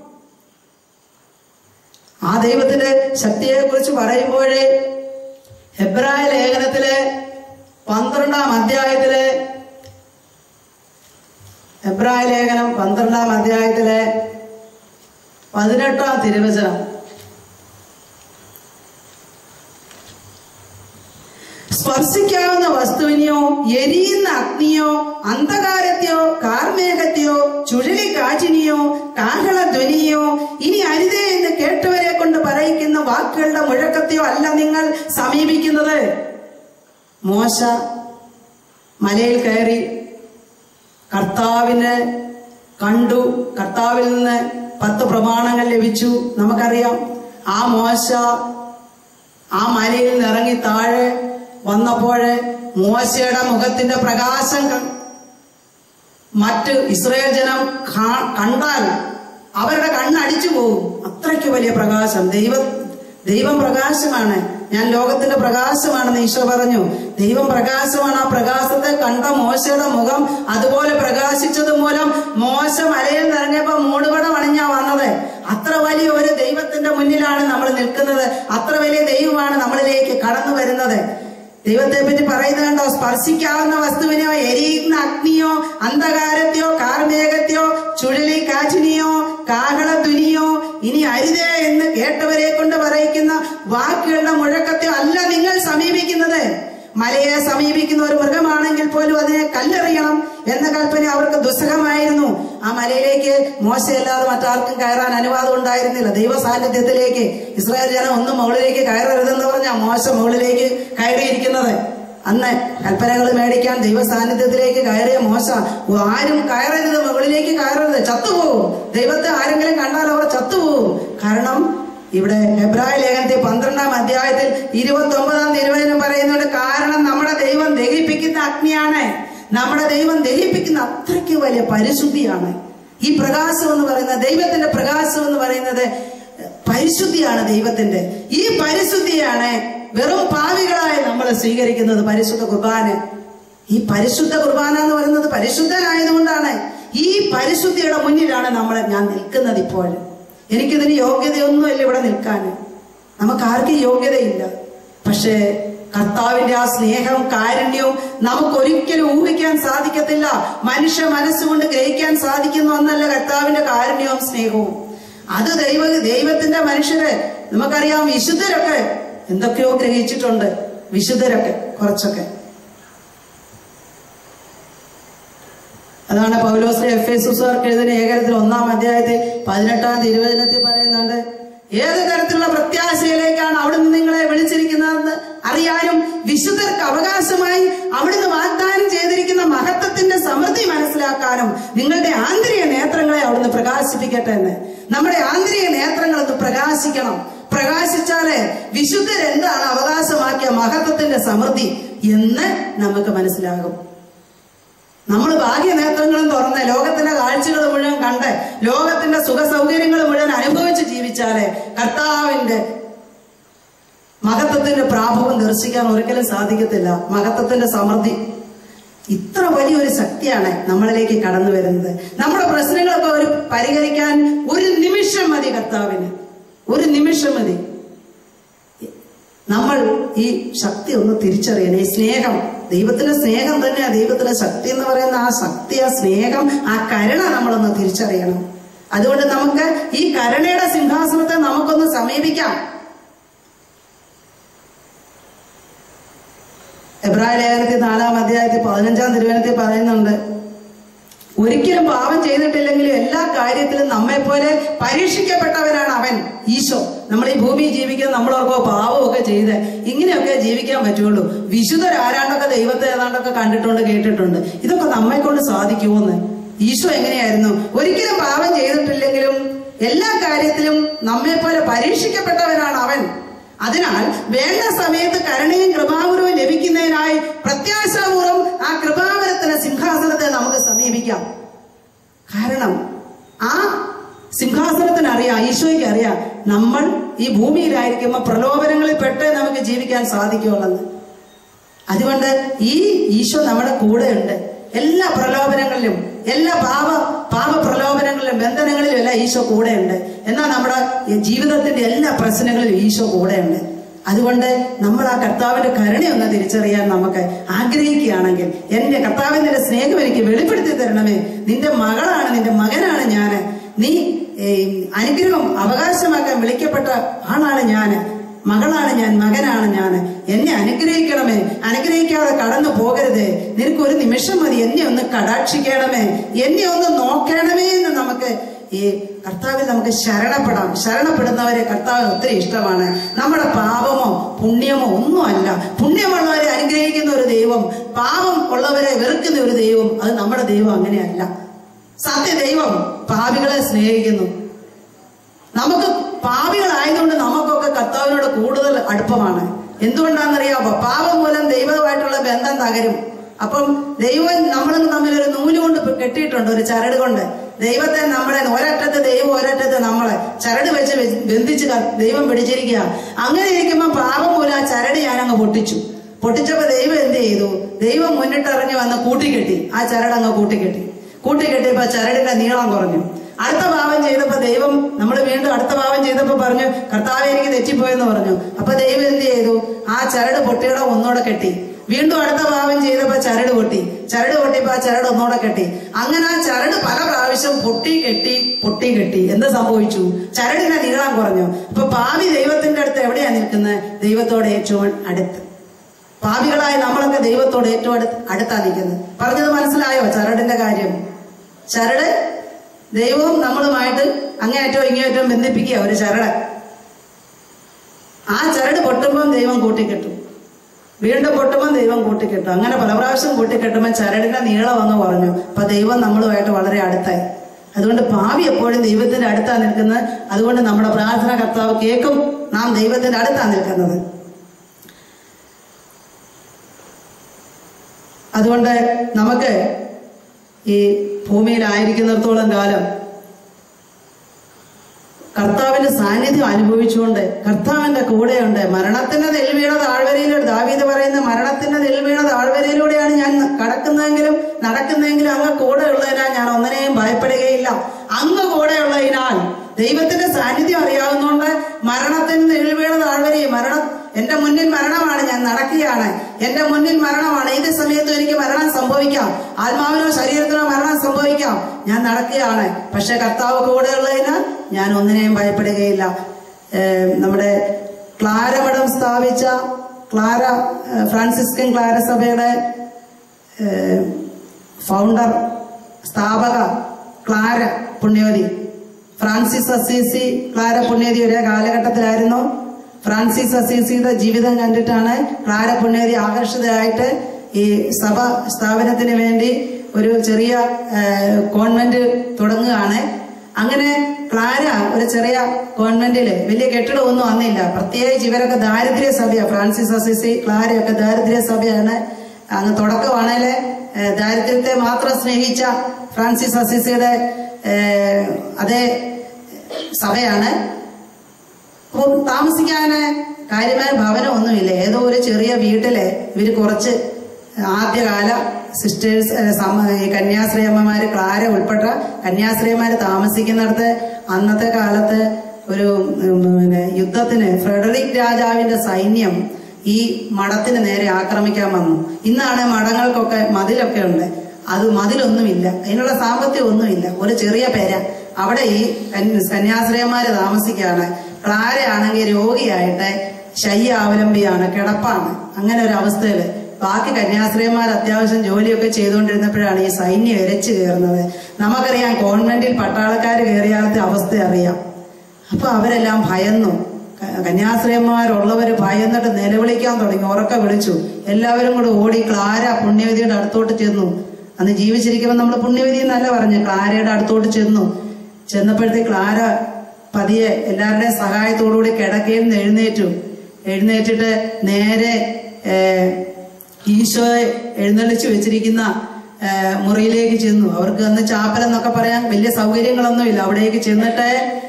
ആ ദൈവത്തിന്റെ ശക്തിയെ കുറിച്ച് പറയുമ്പോഴേ ഹെബ്രായ ലേഖനത്തിലെ പന്ത്രണ്ടാം അധ്യായത്തിലെ എബ്രായ ലേഖനം പന്ത്രണ്ടാം അധ്യായത്തിലെ പതിനെട്ടാം തിരുവചനം സ്പർശിക്കാവുന്ന വസ്തുവിനെയോ എരിയുന്ന അഗ്നിയോ അന്ധകാരത്തെയോ കാർമേഘത്തെയോ ചുഴലിക്കാറ്റിനെയോ കാഹളധ്വനിയോ ഇനി അരുതേ എന്ന് കേട്ടവരെ കൊണ്ട് പറയിക്കുന്ന വാക്കുകളുടെ മുഴക്കത്തെയോ അല്ല നിങ്ങൾ സമീപിക്കുന്നത് മോശ മലയിൽ കയറി കർത്താവിനെ കണ്ടു കർത്താവിൽ നിന്ന് പത്ത് പ്രമാണങ്ങൾ ലഭിച്ചു നമുക്കറിയാം ആ മോശ ആ മലയിൽ നിന്ന് ഇറങ്ങി താഴെ വന്നപ്പോഴ് മോശയുടെ മുഖത്തിന്റെ പ്രകാശം ക- മറ്റ് ഇസ്രയേൽ ജനം കാ- കണ്ടാൽ അവരുടെ കണ്ണടിച്ചു പോകും അത്രയ്ക്ക് വലിയ പ്രകാശം ദൈവം ദൈവം പ്രകാശമാണ് ഞാൻ ലോകത്തിന്റെ പ്രകാശമാണെന്ന് ഈശോ പറഞ്ഞു ദൈവം പ്രകാശമാണ് ആ പ്രകാശത്തെ കണ്ട മോശയുടെ മുഖം അതുപോലെ പ്രകാശിച്ചത് മൂലം മോശ മലയിൽ നിറങ്ങിയപ്പോ മൂടുപടം അണിഞ്ഞാ വന്നത് അത്ര വലിയ ഒരു ദൈവത്തിന്റെ മുന്നിലാണ് നമ്മൾ നിൽക്കുന്നത് അത്ര വലിയ ദൈവമാണ് നമ്മളിലേക്ക് കടന്നു വരുന്നത് ദൈവത്തെ പറ്റി പറയുന്നത് കണ്ടോ സ്പർശിക്കാവുന്ന വസ്തുവിനെയോ എരിയുന്ന അഗ്നിയോ അന്ധകാരത്തെയോ കാർമേഘത്തെയോ ചുഴലി കാറ്റിനെയോ കാഹളധ്വനിയോ ഇനി അരുതേ എന്ന് കേട്ടവരെ കൊണ്ട് പറയിക്കുന്ന വാക്കുകളുടെ മുഴക്കത്തെയോ അല്ല നിങ്ങൾ സമീപിക്കുന്നത് മലയെ സമീപിക്കുന്ന ഒരു മൃഗമാണെങ്കിൽ പോലും അതിനെ കല്ലെറിയണം എന്ന കൽപ്പന അവർക്ക് ദുസ്സഹമായിരുന്നു ആ മലയിലേക്ക് മോശമല്ലാതെ മറ്റാർക്കും കയറാൻ അനുവാദം ഉണ്ടായിരുന്നില്ല ദൈവ സാന്നിധ്യത്തിലേക്ക് ഇസ്രായേൽ ജനം ഒന്നും മുകളിലേക്ക് കയറരുതെന്ന് പറഞ്ഞ മോശ മുകളിലേക്ക് കയറിയിരിക്കുന്നത് അന്ന് കൽപ്പനകൾ മേടിക്കാൻ ദൈവ സാന്നിധ്യത്തിലേക്ക് കയറിയ മോശ ആരും കയറരുത് മുകളിലേക്ക് കയറരുത് ചത്തുപോകും ദൈവത്തെ ആരെങ്കിലും കണ്ടാൽ അവർ ചത്തുപോകും കാരണം ഇവിടെ ഹെബ്രായ ലേഖനത്തിൽ പന്ത്രണ്ടാം അധ്യായത്തിൽ ഇരുപത്തി ഒമ്പതാം തിരുവചനം പറയുന്നുണ്ട് കാരണം നമ്മുടെ ദൈവം ദഹിപ്പിക്കുന്ന അഗ്നിയാണ് നമ്മുടെ ദൈവം ദഹിപ്പിക്കുന്ന അത്രയ്ക്ക് വലിയ പരിശുദ്ധിയാണ് ഈ പ്രകാശം എന്ന് പറയുന്നത് ദൈവത്തിന്റെ പ്രകാശം എന്ന് പറയുന്നത് പരിശുദ്ധിയാണ് ദൈവത്തിന്റെ ഈ പരിശുദ്ധിയാണ് വെറും പാവികളായി നമ്മൾ സ്വീകരിക്കുന്നത് പരിശുദ്ധ കുർബാന ഈ പരിശുദ്ധ കുർബാന എന്ന് പറയുന്നത് പരിശുദ്ധനായതുകൊണ്ടാണ് ഈ പരിശുദ്ധിയുടെ മുന്നിലാണ് നമ്മൾ ഞാൻ നിൽക്കുന്നത് ഇപ്പോൾ എനിക്കിതിന് യോഗ്യതയൊന്നുമില്ല ഇവിടെ നിൽക്കാൻ നമുക്ക് ആർക്കും യോഗ്യതയില്ല പക്ഷേ കർത്താവിന്റെ ആ സ്നേഹം കാരുണ്യവും നമുക്ക് ഒരിക്കലും ഊഹിക്കാൻ സാധിക്കത്തില്ല മനുഷ്യ മനസ്സുകൊണ്ട് ഗ്രഹിക്കാൻ സാധിക്കുന്ന ഒന്നല്ല കർത്താവിന്റെ കാരുണ്യവും സ്നേഹവും അത് ദൈവ ദൈവത്തിന്റെ മനുഷ്യര് നമുക്കറിയാം വിശുദ്ധരൊക്കെ എന്തൊക്കെയോ ഗ്രഹിച്ചിട്ടുണ്ട് വിശുദ്ധരൊക്കെ കുറച്ചൊക്കെ അതാണ് പൗലോസ് എഫ് എസ് ഉസാർക്ക് എഴുതുന്ന ഏകരത്തിൽ ഒന്നാം അധ്യായത്തിൽ പതിനെട്ടാം തിരുവചനത്തിൽ പറയുന്നുണ്ട് ഏത് തരത്തിലുള്ള പ്രത്യാശയിലേക്കാണ് അവിടുന്ന് നിങ്ങളെ വിളിച്ചിരിക്കുന്നതെന്ന് അറിയാനും വിശുദ്ധർക്ക് അവകാശമായി അവിടുന്ന് വാഗ്ദാനം ചെയ്തിരിക്കുന്ന മഹത്വത്തിന്റെ സമൃദ്ധി മനസ്സിലാക്കാനും നിങ്ങളുടെ ആന്തരിക നേത്രങ്ങളെ അവിടുന്ന് പ്രകാശിപ്പിക്കട്ടെ എന്ന് നമ്മുടെ ആന്തരിക നേത്രങ്ങൾ ഒന്ന് പ്രകാശിക്കണം പ്രകാശിച്ചാലേ വിശുദ്ധരെന്താണ് അവകാശമാക്കിയ മഹത്വത്തിന്റെ സമൃദ്ധി എന്ന് നമുക്ക് മനസ്സിലാകും നമ്മൾ ഭാഗ്യ നേത്രങ്ങളും തുറന്ന് ലോകത്തിന്റെ കാഴ്ചകൾ മുഴുവൻ കണ്ട് ലോകത്തിന്റെ സുഖ സൗകര്യങ്ങൾ മുഴുവൻ അനുഭവിച്ച് ജീവിച്ചാലേ കർത്താവിന്റെ മഹത്വത്തിന്റെ പ്രാഭവം ദർശിക്കാൻ ഒരിക്കലും സാധിക്കത്തില്ല മഹത്വത്തിന്റെ സമൃദ്ധി ഇത്ര വലിയൊരു ശക്തിയാണ് നമ്മളിലേക്ക് കടന്നു വരുന്നത് നമ്മുടെ പ്രശ്നങ്ങളൊക്കെ ഒരു പരിഹരിക്കാൻ ഒരു നിമിഷം മതി കർത്താവിന് ഒരു നിമിഷം മതി നമ്മൾ ഈ ശക്തി ഒന്ന് തിരിച്ചറിയണം ഈ സ്നേഹം ദൈവത്തിന്റെ സ്നേഹം തന്നെയാ ദൈവത്തിന്റെ ശക്തി എന്ന് പറയുന്ന ആ ശക്തി ആ സ്നേഹം ആ കരുണ നമ്മളൊന്ന് തിരിച്ചറിയണം അതുകൊണ്ട് നമുക്ക് ഈ കരുണയുടെ സിംഹാസനത്തെ നമുക്കൊന്ന് സമീപിക്കാം എബ്രായ ലേഖനത്തിൽ നാലാം അധ്യായത്തിൽ പതിനഞ്ചാം തിരുവനത്തിൽ പറയുന്നുണ്ട് ഒരിക്കലും പാപം ചെയ്തിട്ടില്ലെങ്കിലും എല്ലാ കാര്യത്തിലും നമ്മെ പോലെ പരീക്ഷിക്കപ്പെട്ടവനാണ് അവൻ ഈശോ നമ്മൾ ഈ ഭൂമിയിൽ ജീവിക്കുന്ന നമ്മളോർക്കോ പാവമൊക്കെ ചെയ്ത് ഇങ്ങനെയൊക്കെ ജീവിക്കാൻ പറ്റുള്ളൂ വിശുദ്ധരാരാണ്ടൊക്കെ ദൈവത്തെ ഏതാണ്ടൊക്കെ കണ്ടിട്ടുണ്ട് കേട്ടിട്ടുണ്ട് ഇതൊക്കെ നമ്മെ കൊണ്ട് സാധിക്കുമോന്ന് ഈശോ എങ്ങനെയായിരുന്നു ഒരിക്കലും പാപം ചെയ്തിട്ടില്ലെങ്കിലും എല്ലാ കാര്യത്തിലും നമ്മെ പോലെ പരീക്ഷിക്കപ്പെട്ടവനാണ് അവൻ അതിനാൽ വേണ്ട സമയത്ത് കരുണയും കൃപാവരവും ലഭിക്കുന്നതിനായി പ്രത്യാശാപൂർവം ആ കൃപാവരത്തിന് സിംഹാസനത്തെ നമുക്ക് സമീപിക്കാം കാരണം ആ സിംഹാസനത്തിന് അറിയാം ഈശോയ്ക്ക് അറിയാം നമ്മൾ ഈ ഭൂമിയിലായിരിക്കുമ്പോൾ പ്രലോഭനങ്ങളിൽ പെട്ടേ നമുക്ക് ജീവിക്കാൻ സാധിക്കുള്ളെന്ന് അതുകൊണ്ട് ഈ ഈശോ നമ്മുടെ കൂടെയുണ്ട് എല്ലാ പ്രലോഭനങ്ങളിലും എല്ലാ പാപ പാപ പ്രലോഭനങ്ങളിലും ബന്ധനങ്ങളിലും എല്ലാം ഈശോ കൂടെയുണ്ട് എന്നാൽ നമ്മുടെ ഈ ജീവിതത്തിന്റെ എല്ലാ പ്രശ്നങ്ങളിലും ഈശോ കൂടെയുണ്ട് അതുകൊണ്ട് നമ്മൾ ആ കർത്താവിന്റെ കരുണയൊന്ന് തിരിച്ചറിയാൻ നമുക്ക് ആഗ്രഹിക്കുകയാണെങ്കിൽ എന്റെ കർത്താവിന്റെ സ്നേഹം എനിക്ക് വെളിപ്പെടുത്തി തരണമേ നിന്റെ മകളാണ് നിന്റെ മകനാണ് ഞാന് നീ ഏ, അനുഗ്രഹം അവകാശമാക്കാൻ വിളിക്കപ്പെട്ട ആളാണ് ഞാന് മകളാണ് ഞാൻ മകനാണ് ഞാൻ എന്നെ അനുഗ്രഹിക്കണമേ അനുഗ്രഹിക്കാതെ കടന്നു പോകരുതേ നിനക്ക് ഒരു നിമിഷം മതി എന്നെ ഒന്ന് കടാക്ഷിക്കണമേ എന്നെ ഒന്ന് നോക്കണമേ എന്ന് നമുക്ക് ഈ കർത്താവിൽ നമുക്ക് ശരണപ്പെടാം ശരണപ്പെടുന്നവരെ കർത്താവ് ഒത്തിരി ഇഷ്ടമാണ് നമ്മുടെ പാപമോ പുണ്യമോ ഒന്നുമല്ല പുണ്യമുള്ളവരെ അനുഗ്രഹിക്കുന്ന ഒരു ദൈവം പാപം ഉള്ളവരെ വെറുക്കുന്ന ഒരു ദൈവം അത് നമ്മുടെ ദൈവം അങ്ങനെയല്ല സത്യ ദൈവം പാപികളെ സ്നേഹിക്കുന്നു നമുക്ക് പാപികളായതുകൊണ്ട് നമുക്കൊക്കെ കർത്താവിനോട് കൂടുതൽ അടുപ്പമാണ് എന്തുകൊണ്ടാണെന്നറിയാമോ പാപം മൂലം ദൈവവുമായിട്ടുള്ള ബന്ധം തകരും അപ്പം ദൈവം നമ്മളും തമ്മിൽ ഒരു നൂല് കൊണ്ട് കെട്ടിയിട്ടുണ്ട് ഒരു ചരട് കൊണ്ട് ദൈവത്തെ നമ്മളെ ഒരറ്റത്ത് ദൈവം ഒരറ്റത്ത് നമ്മളെ ചരട് വെച്ച് വെ- ബന്ധിച്ച് ക- ദൈവം പിടിച്ചിരിക്കുക അങ്ങനെ ഇരിക്കുമ്പോൾ പാപം മൂലം ആ ചരട് ഞാൻ അങ്ങ് പൊട്ടിച്ചു പൊട്ടിച്ചപ്പോ ദൈവം എന്ത് ചെയ്തു ദൈവം മുന്നിട്ടിറങ്ങി വന്ന് കൂട്ടിക്കെട്ടി ആ ചരട് അങ്ങ് കൂട്ടിക്കെട്ടി കൂട്ടിക്കെട്ടിയപ്പോ ചരടിന്റെ നീളം കുറഞ്ഞു അടുത്ത പാപം ചെയ്തപ്പോ ദൈവം നമ്മൾ വീണ്ടും അടുത്ത പാപം ചെയ്തപ്പോ പറഞ്ഞു കർത്താവ് എനിക്ക് തെറ്റിപ്പോയെന്ന് പറഞ്ഞു അപ്പൊ ദൈവം എന്ത് ചെയ്തു ആ ചരട് പൊട്ടിയുടെ ഒന്നുകൂടെ കെട്ടി വീണ്ടും അടുത്ത പാപം ചെയ്തപ്പോ ചരട് പൊട്ടി ചരട് പൊട്ടിയപ്പോ ആ ചരട് ഒന്നുകൂടെ കെട്ടി അങ്ങനെ ആ ചരട് പല പ്രാവശ്യം പൊട്ടി കെട്ടി പൊട്ടി കെട്ടി എന്ത് സംഭവിച്ചു ചരടിന്റെ നീളം കുറഞ്ഞു അപ്പൊ പാവി ദൈവത്തിന്റെ അടുത്ത് എവിടെയാ നിൽക്കുന്നത് ദൈവത്തോട് ഏറ്റവും അടുത്ത് പാപികളായ നമ്മളൊക്കെ ദൈവത്തോട് ഏറ്റവും അടുത്ത് അടുത്താ നിൽക്കുന്നത് പറഞ്ഞത് മനസ്സിലായോ ചരടിന്റെ കാര്യം ചരട് ദൈവവും നമ്മളുമായിട്ട് അങ്ങേയറ്റവും ഇങ്ങേയറ്റവും ബന്ധിപ്പിക്കുക ഒരു ചരട് ആ ചരട് പൊട്ടുമ്പോൾ ദൈവം കൂട്ടിക്കെട്ടും വീണ്ടും പൊട്ടുമ്പോൾ ദൈവം കൂട്ടിക്കെട്ടും അങ്ങനെ പല പ്രാവശ്യം കൂട്ടിക്കെട്ടുമ്പോൾ ചരടിന്റെ നീളം അങ്ങ് കുറഞ്ഞു അപ്പൊ ദൈവം നമ്മളുമായിട്ട് വളരെ അടുത്തായി അതുകൊണ്ട് പാവി എപ്പോഴും ദൈവത്തിന്റെ അടുത്താ നിൽക്കുന്നത് അതുകൊണ്ട് നമ്മുടെ പ്രാർത്ഥന കർത്താവ് കേൾക്കും നാം ദൈവത്തിന്റെ അടുത്താ നിൽക്കുന്നത് അതുകൊണ്ട് നമുക്ക് ഈ ഭൂമിയിലായിരിക്കുന്നിടത്തോളം കാലം കർത്താവിന്റെ സാന്നിധ്യം അനുഭവിച്ചുകൊണ്ട് കർത്താവിന്റെ കൂടെയുണ്ട് മരണത്തിന്റെ നെൽവീണ താഴ്വരയിലൂടെ ദാവീദ് പറയുന്ന മരണത്തിന്റെ നെൽവീണ താഴ്വരയിലൂടെയാണ് ഞാൻ നടക്കുന്നതെങ്കിലും നടക്കുന്നതെങ്കിലും അങ്ങ് കൂടെ ഉള്ളതിനാൽ ഞാൻ ഒന്നിനെയും ഭയപ്പെടുകയില്ല അങ്ങ് കൂടെയുള്ളതിനാൽ ദൈവത്തിന്റെ സാന്നിധ്യം അറിയാവുന്നതുകൊണ്ട് മരണത്തിന് നെൽവീണ താഴ്വരയും മരണം എന്റെ മുന്നിൽ മരണമാണ് ഞാൻ നടക്കുകയാണ് എന്റെ മുന്നിൽ മരണമാണ് ഏത് സമയത്തും എനിക്ക് മരണം സംഭവിക്കാം ആത്മാവിനോ ശരീരത്തിനോ മരണം സംഭവിക്കാം ഞാൻ നടക്കുകയാണ് പക്ഷെ കർത്താവ് കൂടെയുള്ളതിന് ഞാൻ ഒന്നിനെയും ഭയപ്പെടുകയില്ല ഏഹ് നമ്മുടെ ക്ലാരമഠം സ്ഥാപിച്ച ക്ലാര ഏഹ് ഫ്രാൻസിസ്കൻ ക്ലാര സഭയുടെ ഏഹ് ഫൗണ്ടർ സ്ഥാപക ക്ലാര പുണ്യവതി ഫ്രാൻസിസ് അസീസി ക്ലാര പുണ്യവതി ഒരേ കാലഘട്ടത്തിലായിരുന്നു ഫ്രാൻസിസ് അസീസിയുടെ ജീവിതം കണ്ടിട്ടാണ് ക്ലാര പുണ്യവതി ആകർഷിതരായിട്ട് ഈ സഭ സ്ഥാപനത്തിന് വേണ്ടി ഒരു ചെറിയ ഏഹ്, കോൺവെന്റ് തുടങ്ങുകയാണ് അങ്ങനെ ക്ലാര ഒരു ചെറിയ കോൺവെന്റില് വലിയ കെട്ടിടമൊന്നും അന്നില്ല പ്രത്യേകിച്ച് ഇവരൊക്കെ ദാരിദ്ര്യ സഭയാണ് ഫ്രാൻസിസ് അസിസി ക്ലാരയൊക്കെ ദാരിദ്ര്യ സഭയാണ് അങ്ങ് തുടക്കമാണേല് ഏഹ്, ദാരിദ്ര്യത്തെ മാത്രം സ്നേഹിച്ച ഫ്രാൻസിസ് അസിസിയുടെ ഏഹ്, അതേ സഭയാണ് അപ്പം താമസിക്കാന് കാര്യമായ ഭവനമൊന്നുമില്ല ഏതോ ഒരു ചെറിയ വീട്ടില് ഇവര് കുറച്ച് ആദ്യകാല സിസ്റ്റേഴ്സ് ഏഹ്, സമ- ഈ കന്യാശ്രീയമ്മമാര് ക്ലാര ഉൾപ്പെട്ട കന്യാശ്രീയമാര് താമസിക്കുന്നിടത്ത് അന്നത്തെ കാലത്ത് ഒരു ഉം, പിന്നെ യുദ്ധത്തിന് ഫ്രെഡറിക് രാജാവിന്റെ സൈന്യം ഈ മഠത്തിന് നേരെ ആക്രമിക്കാൻ വന്നു ഇന്നാണ് മഠങ്ങൾക്കൊക്കെ മതിലൊക്കെ ഉണ്ട് അത് മതിലൊന്നുമില്ല അതിനുള്ള സാമ്പത്തികം ഒന്നുമില്ല ഒരു ചെറിയ പേര അവിടെ ഈ കന്യ- കന്യാശ്രയന്മാര് താമസിക്കുകയാണ് ക്ലാര ആണെങ്കിൽ രോഗിയായിട്ട് ശയ്യ അവലംബിയാണ് കിടപ്പാണ് അങ്ങനെ ഒരു അവസ്ഥയില് ബാക്കി കന്യാശ്രയന്മാർ അത്യാവശ്യം ജോലിയൊക്കെ ചെയ്തുകൊണ്ടിരുന്നപ്പോഴാണ് ഈ സൈന്യം ഇരച്ചു കയറുന്നത് നമുക്കറിയാം കോൺവെന്റിൽ പട്ടാളക്കാർ കയറിയാലത്തെ അവസ്ഥ അറിയാം അപ്പൊ അവരെല്ലാം ഭയന്നു ക- കന്യാശ്രയന്മാരുള്ളവര് ഭയന്നിട്ട് നിലവിളിക്കാൻ തുടങ്ങി ഉറക്ക വിളിച്ചു എല്ലാവരും കൂടെ ഓടി ക്ലാര പുണ്യവതിയുടെ അടുത്തോട്ട് ചെന്നു അന്ന് ജീവിച്ചിരിക്കുമ്പോൾ നമ്മൾ പുണ്യവതി എന്നല്ല പറഞ്ഞു ക്ലാരയുടെ അടുത്തോട്ട് ചെന്നു ചെന്നപ്പോഴത്തേക്ക് ക്ലാര പതിയെ എല്ലാവരുടെയും സഹായത്തോടുകൂടി കിടക്കയിൽ നിന്ന് എഴുന്നേറ്റു എഴുന്നേറ്റിട്ട് നേരെ ഏഹ്, ഈശോയെ എഴുന്നള്ളിച്ചു വെച്ചിരിക്കുന്ന ഏഹ്, മുറിയിലേക്ക് ചെന്നു അവർക്ക് അന്ന് ചാപ്പലെന്നൊക്കെ പറയാൻ വലിയ സൗകര്യങ്ങളൊന്നുമില്ല അവിടേക്ക് ചെന്നിട്ട്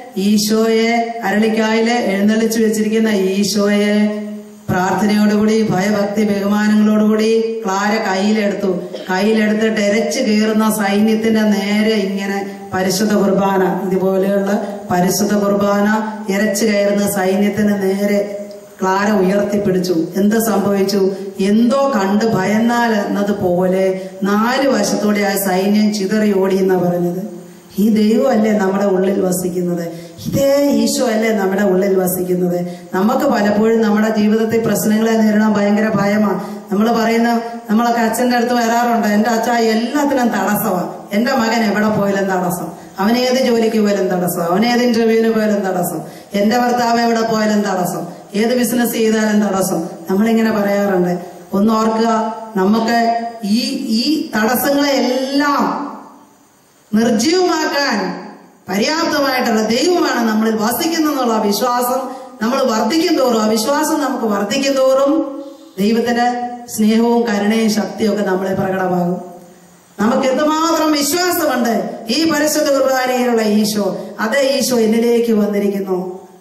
ഈശോയെ അരളിക്കായില് എഴുന്നള്ളിച്ചു വെച്ചിരിക്കുന്ന ഈശോയെ പ്രാർത്ഥനയോടുകൂടി ഭയഭക്തി ബഹുമാനങ്ങളോടുകൂടി ക്ലാര കയ്യിലെടുത്തു കയ്യിലെടുത്തിട്ട് എരച്ചു കയറുന്ന സൈന്യത്തിന്റെ നേരെ ഇങ്ങനെ പരിശുദ്ധ കുർബാന ഇതുപോലെയുള്ള പരിശുദ്ധ കുർബാന ഇരച്ചു കയറുന്ന സൈന്യത്തിന് നേരെ ക്ലാര ഉയർത്തിപ്പിടിച്ചു എന്ത് സംഭവിച്ചു എന്തോ കണ്ട് ഭയന്നാൽ എന്നതുപോലെ നാല് വശത്തോടെ ആ സൈന്യം ചിതറി ഓടി എന്നാ പറഞ്ഞത് ഈ ദൈവമല്ലേ നമ്മുടെ ഉള്ളിൽ വസിക്കുന്നത് ഇതേ ഈശോ അല്ലേ നമ്മുടെ ഉള്ളിൽ വസിക്കുന്നത് നമുക്ക് പലപ്പോഴും നമ്മുടെ ജീവിതത്തിൽ പ്രശ്നങ്ങളെ നേരിടാൻ ഭയങ്കര ഭയമാണ് നമ്മൾ പറയുന്ന നമ്മളൊക്കെ അച്ഛന്റെ അടുത്ത് വരാറുണ്ട് എന്റെ അച്ഛ എല്ലാത്തിനും തടസ്സമാണ് എന്റെ മകൻ എവിടെ പോയാലും തടസ്സം അവൻ ഏത് ജോലിക്ക് പോയാലും തടസ്സം അവൻ ഏത് ഇന്റർവ്യൂവിന് പോയാലും തടസ്സം എന്റെ ഭർത്താവ് എവിടെ പോയാലും തടസ്സം ഏത് ബിസിനസ് ചെയ്താലും തടസ്സം നമ്മളിങ്ങനെ പറയാറുണ്ട് ഒന്ന് ഓർക്കുക നമുക്ക് ഈ ഈ തടസ്സങ്ങളെ എല്ലാം നിർജീവമാക്കാൻ പര്യാപ്തമായിട്ടുള്ള ദൈവമാണ് നമ്മളിൽ വസിക്കുന്നെന്നുള്ള വിശ്വാസം നമ്മൾ വർദ്ധിക്കും തോറും ആ വിശ്വാസം നമുക്ക് വർദ്ധിക്കും തോറും ദൈവത്തിന്റെ സ്നേഹവും കരുണയും ശക്തിയും ഒക്കെ നമ്മളിൽ പ്രകടമാകും നമുക്ക് എന്തുമാത്രം വിശ്വാസമുണ്ട് ഈ പരിശുദ്ധ കുർബാനയിലുള്ള ഈശോ അതേ ഈശോ എന്നിലേക്ക് വന്നിരിക്കുന്നു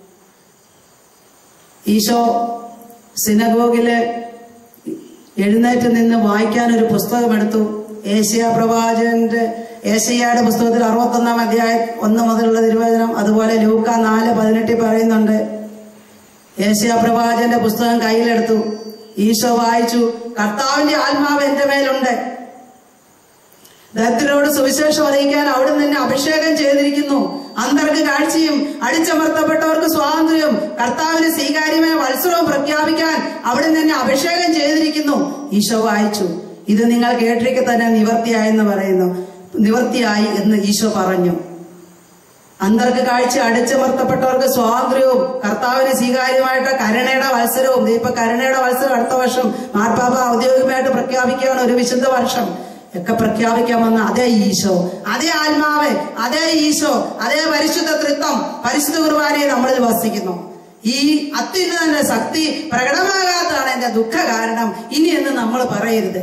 ഈശോ സിനഗോഗില് എഴുന്നേറ്റ് നിന്ന് വായിക്കാൻ ഒരു പുസ്തകം എടുത്തു ഏഷ്യ പ്രവാചകന്റെ ഏഷ്യയുടെ പുസ്തകത്തിൽ അറുപത്തൊന്നാം അധ്യായം ഒന്ന് മുതലുള്ള തിരുവചനം അതുപോലെ ലൂക്ക നാല് പതിനെട്ടിൽ പറയുന്നുണ്ട് ഏഷ്യ പ്രവാചകന്റെ പുസ്തകം കയ്യിലെടുത്തു ഈശോ വായിച്ചു കർത്താവിന്റെ ആത്മാവ് എന്റെ മേലുണ്ട് ദരിദ്രരോട് സുവിശേഷം അറിയിക്കാൻ അവിടുന്ന് തന്നെ അഭിഷേകം ചെയ്തിരിക്കുന്നു അന്തർക്ക് കാഴ്ചയും അടിച്ചമർത്തപ്പെട്ടവർക്ക് സ്വാതന്ത്ര്യവും കർത്താവിന് സ്വീകാര്യമായ വത്സരവും പ്രഖ്യാപിക്കാൻ അവിടുന്ന് തന്നെ അഭിഷേകം ചെയ്തിരിക്കുന്നു ഈശോ വായിച്ചു ഇത് നിങ്ങൾ കേട്ടിരിക്കെ തന്നെ നിവർത്തിയായെന്ന് പറയുന്നു നിവർത്തിയായി എന്ന് ഈശോ പറഞ്ഞു അന്തർക്ക് കാഴ്ച അടിച്ചമർത്തപ്പെട്ടവർക്ക് സ്വാതന്ത്ര്യവും കർത്താവിന് സ്വീകാര്യമായിട്ട് കരുണയുടെ മത്സരവും ദേ ഇപ്പൊ കരുണയുടെ മത്സരം അടുത്ത വർഷം മാർപ്പാപ്പ ഔദ്യോഗികമായിട്ട് പ്രഖ്യാപിക്കുകയാണ് ഒരു വിശുദ്ധ വർഷം ഒക്കെ പ്രഖ്യാപിക്കാൻ വന്ന അതേ ഈശോ അതേ ആത്മാവ് അതേ ഈശോ അതേ പരിശുദ്ധ തൃത്വം പരിശുദ്ധ കുർബാനയെ നമ്മളിൽ വസിക്കുന്നു ഈ അത്യുന്നതന്റെ ശക്തി പ്രകടമാകാത്തതാണ് എന്റെ ദുഃഖ കാരണം ഇനി എന്ന് നമ്മൾ പറയരുത്